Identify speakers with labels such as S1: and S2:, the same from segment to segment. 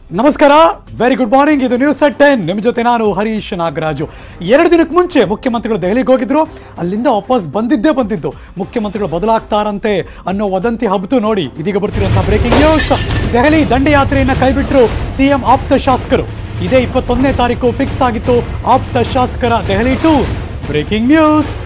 S1: ನಮಸ್ಕಾರ very good morning ಇದು news at ten ನಿಮ್ಮ ಜೊತೆ ನಾನು ಹರೀಶ್ ನಾಗರಾಜು ಎರಡು ದಿನಕ್ಕೆ ಮುಂಚೆ ಮುಖ್ಯಮಂತ್ರಿಗಳು ದೆಹಲಿಗೆ ಹೋಗಿದ್ರು ಅಲ್ಲಿಂದ ವಾಪಸ್ ಬಂದಿದ್ದೇ ಬಂದಿದ್ದು ಮುಖ್ಯಮಂತ್ರಿಗಳು ಬದಲಾಗ್ತಾರಂತೆ ಅನ್ನೋ ವದಂತಿ ಹಬ್ತು ನೋಡಿ ಇದೀಗ ಬರ್ತಿರುವಂತಹ ಬ್ರೇಕಿಂಗ್ ನ್ಯೂಸ್ ದೆಹಲಿ ದಂಡಯಾತ್ರೆಯನ್ನ ಕೈಬಿಟ್ರು ಸಿಎಂ ಆಪ್ತ ಶಾಸಕರು ಇದೇ ಇಪ್ಪತ್ತೊಂದನೇ ತಾರೀಕು ಫಿಕ್ಸ್ ಆಗಿತ್ತು ಆಪ್ತ ಶಾಸಕರ Delhi tour breaking news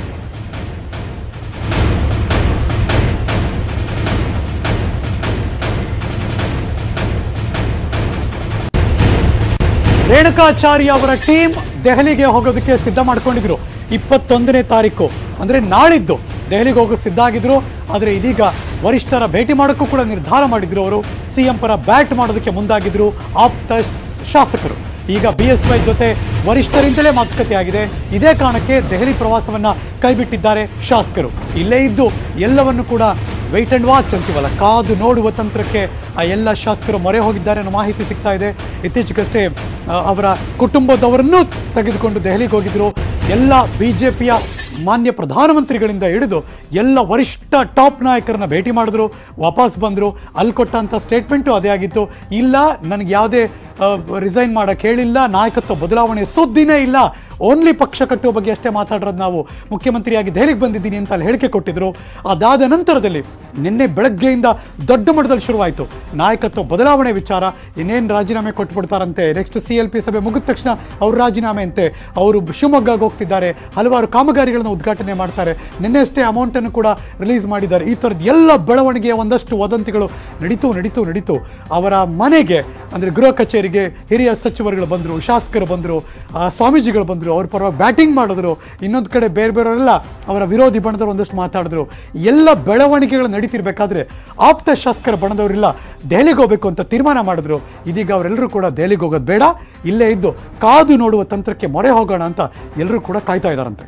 S1: Renukacharya ಅವರ ಟೀಮ್ ದೆಹಲಿಗೆ ಹೋಗೋದಕ್ಕೆ ಸಿದ್ಧ ಮಾಡ್ಕೊಂಡಿದ್ರು ಇಪ್ಪತ್ತೊಂದನೇ ತಾರೀಕು ಅಂದ್ರೆ ನಾಳಿದ್ದು ದೆಹಲಿಗೆ ಹೋಗೋ ಸಿದ್ಧ ಆಗಿದ್ರು ಆದರೆ ಇದೀಗ ವರಿಷ್ಠರ ಭೇಟಿ ಮಾಡೋಕ್ಕೂ ಕೂಡ ನಿರ್ಧಾರ ಮಾಡಿದ್ರು ಅವರು ಸಿಎಂ ಪರ ಬ್ಯಾಟ್ ಮಾಡೋದಕ್ಕೆ ಮುಂದಾಗಿದ್ರು ಆಪ್ತ ಶಾಸಕರು ಈಗ ಬಿ ಎಸ್ ವೈ ಜೊತೆ ವರಿಷ್ಠರಿಂದಲೇ ಮಾತುಕತೆ ಆಗಿದೆ ಇದೇ ಕಾರಣಕ್ಕೆ ದೆಹಲಿ ಪ್ರವಾಸವನ್ನ ಕೈಬಿಟ್ಟಿದ್ದಾರೆ ಶಾಸಕರು ಇಲ್ಲೇ ಇದ್ದು ಎಲ್ಲವನ್ನು ಕೂಡ ವೆಯ್ಟ್ ಅಂಡ್ ವಾಚ್ ಅಂತೀವಲ್ಲ ಕಾದು ನೋಡುವ ತಂತ್ರಕ್ಕೆ ಆ ಎಲ್ಲ ಶಾಸಕರು ಮೊರೆ ಹೋಗಿದ್ದಾರೆ ಅನ್ನೋ ಮಾಹಿತಿ ಸಿಗ್ತಾ ಇದೆ ಇತ್ತೀಚೆಗಷ್ಟೇ ಆ, ಅವರ ಕುಟುಂಬದವರನ್ನೂ ತೆಗೆದುಕೊಂಡು ದೆಹಲಿಗೆ ಹೋಗಿದ್ರು ಎಲ್ಲ ಬಿ ಜೆ ಪಿಯ ಮಾನ್ಯ ಪ್ರಧಾನಮಂತ್ರಿಗಳಿಂದ ಹಿಡಿದು ಎಲ್ಲ ವರಿಷ್ಠ ಟಾಪ್ ನಾಯಕರನ್ನ ಭೇಟಿ ಮಾಡಿದ್ರು ವಾಪಸ್ ಬಂದರು ಅಲ್ಲಿ ಕೊಟ್ಟಂಥ ಸ್ಟೇಟ್ಮೆಂಟು ಅದೇ ಆಗಿತ್ತು ಇಲ್ಲ ನನಗೆ ಯಾವುದೇ ರಿಸೈನ್ ಮಾಡೋಕ್ಕೆ ಹೇಳಿಲ್ಲ ನಾಯಕತ್ವ ಬದಲಾವಣೆ ಸುದ್ದಿನೇ ಇಲ್ಲ ಓನ್ಲಿ ಪಕ್ಷ ಕಟ್ಟುವ ಬಗ್ಗೆ ಅಷ್ಟೇ ಮಾತಾಡಿರೋದು ನಾವು ಮುಖ್ಯಮಂತ್ರಿಯಾಗಿ ದೆಹಲಿಗೆ ಬಂದಿದ್ದೀನಿ ಅಂತ ಅಲ್ಲಿ ಹೇಳಿಕೆ ಕೊಟ್ಟಿದ್ರು ಅದಾದ ನಂತರದಲ್ಲಿ ನಿನ್ನೆ ಬೆಳಗ್ಗೆಯಿಂದ ದೊಡ್ಡ ಮಟ್ಟದಲ್ಲಿ ಶುರುವಾಯಿತು ನಾಯಕತ್ವ ಬದಲಾವಣೆ ವಿಚಾರ ಇನ್ನೇನು ರಾಜೀನಾಮೆ ಕೊಟ್ಬಿಡ್ತಾರಂತೆ ನೆಕ್ಸ್ಟ್ ಸಿ ಎಲ್ ಪಿ ಸಭೆ ಮುಗಿದ ತಕ್ಷಣ ಅವ್ರ ರಾಜೀನಾಮೆ ಅಂತೆ ಅವರು ಶಿವಮೊಗ್ಗಗೆ ಹೋಗ್ತಿದ್ದಾರೆ ಹಲವಾರು ಕಾಮಗಾರಿಗಳನ್ನು ಉದ್ಘಾಟನೆ ಮಾಡ್ತಾರೆ ನಿನ್ನೆ ಅಷ್ಟೇ ಅಮೌಂಟನ್ನು ಕೂಡ ರಿಲೀಸ್ ಮಾಡಿದ್ದಾರೆ ಈ ಥರದ್ದು ಎಲ್ಲ ಬೆಳವಣಿಗೆಯ ಒಂದಷ್ಟು ವದಂತಿಗಳು ನಡೀತು ನಡೀತು ನಡೀತು ಅವರ ಮನೆಗೆ ಅಂದರೆ ಗೃಹ ಕಚೇರಿಗೆ ಹಿರಿಯ ಸಚಿವರುಗಳು ಬಂದರು ಶಾಸಕರು ಬಂದರು ಸ್ವಾಮೀಜಿಗಳು ಬಂದರು ಅವ್ರ ಪರವಾಗಿ ಬ್ಯಾಟಿಂಗ್ ಮಾಡಿದ್ರು ಇನ್ನೊಂದು ಕಡೆ ಬೇರೆ ಬೇರೆಯವರೆಲ್ಲ ಅವರ ವಿರೋಧಿ ಬಣದವರು ಒಂದಷ್ಟು ಮಾತಾಡಿದ್ರು ಎಲ್ಲ ಬೆಳವಣಿಗೆಗಳು ನಡೀತಿರ್ಬೇಕಾದ್ರೆ ಆಪ್ತ ಶಾಸಕರ ಬಣದವರಿಲ್ಲ ದೆಹಲಿಗೆ ಹೋಗಬೇಕು ಅಂತ ತೀರ್ಮಾನ ಮಾಡಿದ್ರು ಇದೀಗ ಅವರೆಲ್ಲರೂ ಕೂಡ ದೆಹಲಿಗೆ ಹೋಗೋದು ಬೇಡ ಇಲ್ಲೇ ಇದ್ದು ಕಾದು ನೋಡುವ ತಂತ್ರಕ್ಕೆ ಮೊರೆ ಹೋಗೋಣ ಅಂತ ಎಲ್ಲರೂ ಕೂಡ ಕಾಯ್ತಾ ಇದ್ದಾರಂತೆ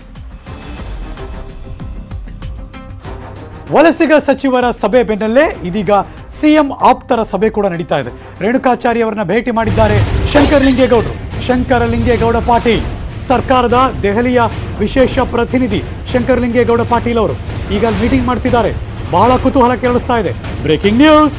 S1: ವಲಸಿಗ ಸಚಿವರ ಸಭೆ ಬೆನ್ನಲ್ಲೇ ಇದೀಗ ಸಿಎಂ ಆಪ್ತರ ಸಭೆ ಕೂಡ ನಡೀತಾ ಇದೆ ರೇಣುಕಾಚಾರ್ಯ ಅವರನ್ನ ಭೇಟಿ ಮಾಡಿದ್ದಾರೆ ಶಂಕರಲಿಂಗೇಗೌಡರು ಶಂಕರಲಿಂಗೇಗೌಡ ಪಾಟೀಲ್ ಸರ್ಕಾರದ ದೆಹಲಿಯ ವಿಶೇಷ ಪ್ರತಿನಿಧಿ ಶಂಕರಲಿಂಗೇಗೌಡ ಪಾಟೀಲ್ ಅವರು ಈಗ ಅಲ್ಲಿ ಮೀಟಿಂಗ್ ಮಾಡ್ತಿದ್ದಾರೆ ಬಹಳ ಕುತೂಹಲ ಕೇಳಿಸ್ತಾ ಇದೆ ಬ್ರೇಕಿಂಗ್ ನ್ಯೂಸ್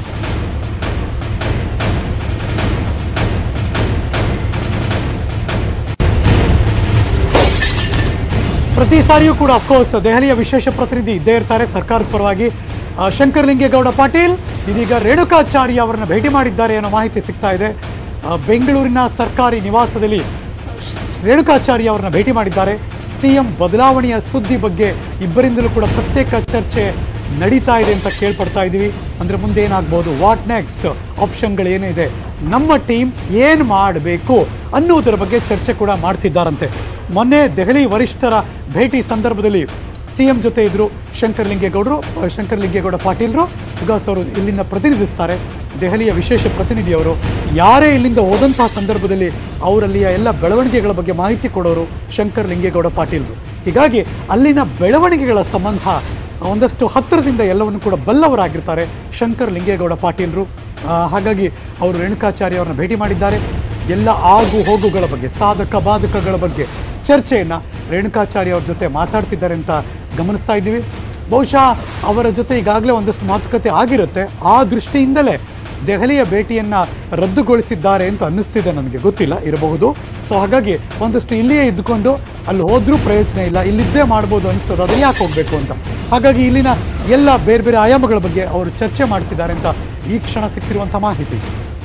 S1: ಪ್ರತಿ ಸಾರಿಯೂ ಕೂಡ ಅಫ್ಕೋರ್ಸ್ ದೆಹಲಿಯ ವಿಶೇಷ ಪ್ರತಿನಿಧಿ ಇದ್ದೇ ಇರ್ತಾರೆ ಸರ್ಕಾರದ ಪರವಾಗಿ ಆ, ಶಂಕರಲಿಂಗೇಗೌಡ ಪಾಟೀಲ್ ಇದೀಗ ರೇಣುಕಾಚಾರ್ಯ ಅವರನ್ನ ಭೇಟಿ ಮಾಡಿದ್ದಾರೆ ಅನ್ನೋ ಮಾಹಿತಿ ಸಿಗ್ತಾ ಇದೆ ಆ, ಬೆಂಗಳೂರಿನ ಸರ್ಕಾರಿ ನಿವಾಸದಲ್ಲಿ ರೇಣುಕಾಚಾರ್ಯ ಅವರನ್ನ ಭೇಟಿ ಮಾಡಿದ್ದಾರೆ ಸಿಎಂ ಬದಲಾವಣೆಯ ಸುದ್ದಿ ಬಗ್ಗೆ ಇಬ್ಬರಿಂದಲೂ ಕೂಡ ಪ್ರತ್ಯೇಕ ಚರ್ಚೆ ನಡೀತಾ ಇದೆ ಅಂತ ಕೇಳ್ಪಡ್ತಾ ಇದ್ದೀವಿ ಅಂದರೆ ಮುಂದೆ ಏನಾಗ್ಬೋದು ವಾಟ್ ನೆಕ್ಸ್ಟ್ ಆಪ್ಷನ್ಗಳು ಏನಿದೆ ನಮ್ಮ ಟೀಮ್ ಏನು ಮಾಡಬೇಕು ಅನ್ನುವುದರ ಬಗ್ಗೆ ಚರ್ಚೆ ಕೂಡ ಮಾಡ್ತಿದ್ದಾರಂತೆ ಮೊನ್ನೆ ದೆಹಲಿ ವರಿಷ್ಠರ ಭೇಟಿ ಸಂದರ್ಭದಲ್ಲಿ ಸಿ ಎಂ ಜೊತೆ ಇದ್ರು ಶಂಕರಲಿಂಗೇಗೌಡರು ಅಹ್, ಶಂಕರಲಿಂಗೇಗೌಡ ಪಾಟೀಲ್ರು ವಿಕಾಸ್ ಅವರು ಇಲ್ಲಿಂದ ಪ್ರತಿನಿಧಿಸ್ತಾರೆ ದೆಹಲಿಯ ವಿಶೇಷ ಪ್ರತಿನಿಧಿಯವರು ಯಾರೇ ಇಲ್ಲಿಂದ ಹೋದಂತಹ ಸಂದರ್ಭದಲ್ಲಿ ಅವರಲ್ಲಿಯ ಎಲ್ಲ ಬೆಳವಣಿಗೆಗಳ ಬಗ್ಗೆ ಮಾಹಿತಿ ಕೊಡೋರು ಶಂಕರ್ ಲಿಂಗೇಗೌಡ ಪಾಟೀಲ್ರು ಹೀಗಾಗಿ ಅಲ್ಲಿನ ಬೆಳವಣಿಗೆಗಳ ಸಂಬಂಧ ಒಂದಷ್ಟು ಹತ್ತಿರದಿಂದ ಎಲ್ಲವನ್ನು ಕೂಡ ಬಲ್ಲವರಾಗಿರ್ತಾರೆ ಶಂಕರ್ ಲಿಂಗೇಗೌಡ ಪಾಟೀಲ್ರು ಆ, ಹಾಗಾಗಿ ಅವರು ರೇಣುಕಾಚಾರ್ಯ ಅವರನ್ನ ಭೇಟಿ ಮಾಡಿದ್ದಾರೆ ಎಲ್ಲ ಆಗು ಹೋಗುಗಳ ಬಗ್ಗೆ ಸಾಧಕ ಬಾಧಕಗಳ ಬಗ್ಗೆ ಚರ್ಚೆಯನ್ನು ರೇಣುಕಾಚಾರ್ಯ ಅವ್ರ ಜೊತೆ ಮಾತಾಡ್ತಿದ್ದಾರೆ ಅಂತ ಗಮನಿಸ್ತಾ ಇದ್ದೀವಿ ಬಹುಶಃ ಅವರ ಜೊತೆ ಈಗಾಗಲೇ ಒಂದಷ್ಟು ಮಾತುಕತೆ ಆಗಿರುತ್ತೆ ಆ ದೃಷ್ಟಿಯಿಂದಲೇ ದೆಹಲಿಯ ಭೇಟಿಯನ್ನು ರದ್ದುಗೊಳಿಸಿದ್ದಾರೆ ಅಂತ ಅನ್ನಿಸ್ತಿದೆ ನನಗೆ ಗೊತ್ತಿಲ್ಲ ಇರಬಹುದು ಸೊ ಹಾಗಾಗಿ ಒಂದಷ್ಟು ಇಲ್ಲಿಯೇ ಇದ್ದುಕೊಂಡು ಅಲ್ಲಿ ಹೋದ್ರೂ ಪ್ರಯೋಜನ ಇಲ್ಲ ಇಲ್ಲಿದ್ದೇ ಮಾಡ್ಬೋದು ಅನಿಸೋದು ಅದನ್ನು ಯಾಕೆ ಹೋಗಬೇಕು ಅಂತ ಹಾಗಾಗಿ ಇಲ್ಲಿನ ಎಲ್ಲ ಬೇರೆ ಬೇರೆ ಆಯಾಮಗಳ ಬಗ್ಗೆ ಅವರು ಚರ್ಚೆ ಮಾಡ್ತಿದ್ದಾರೆ ಅಂತ ಈ ಕ್ಷಣ ಸಿಕ್ಕಿರುವಂಥ ಮಾಹಿತಿ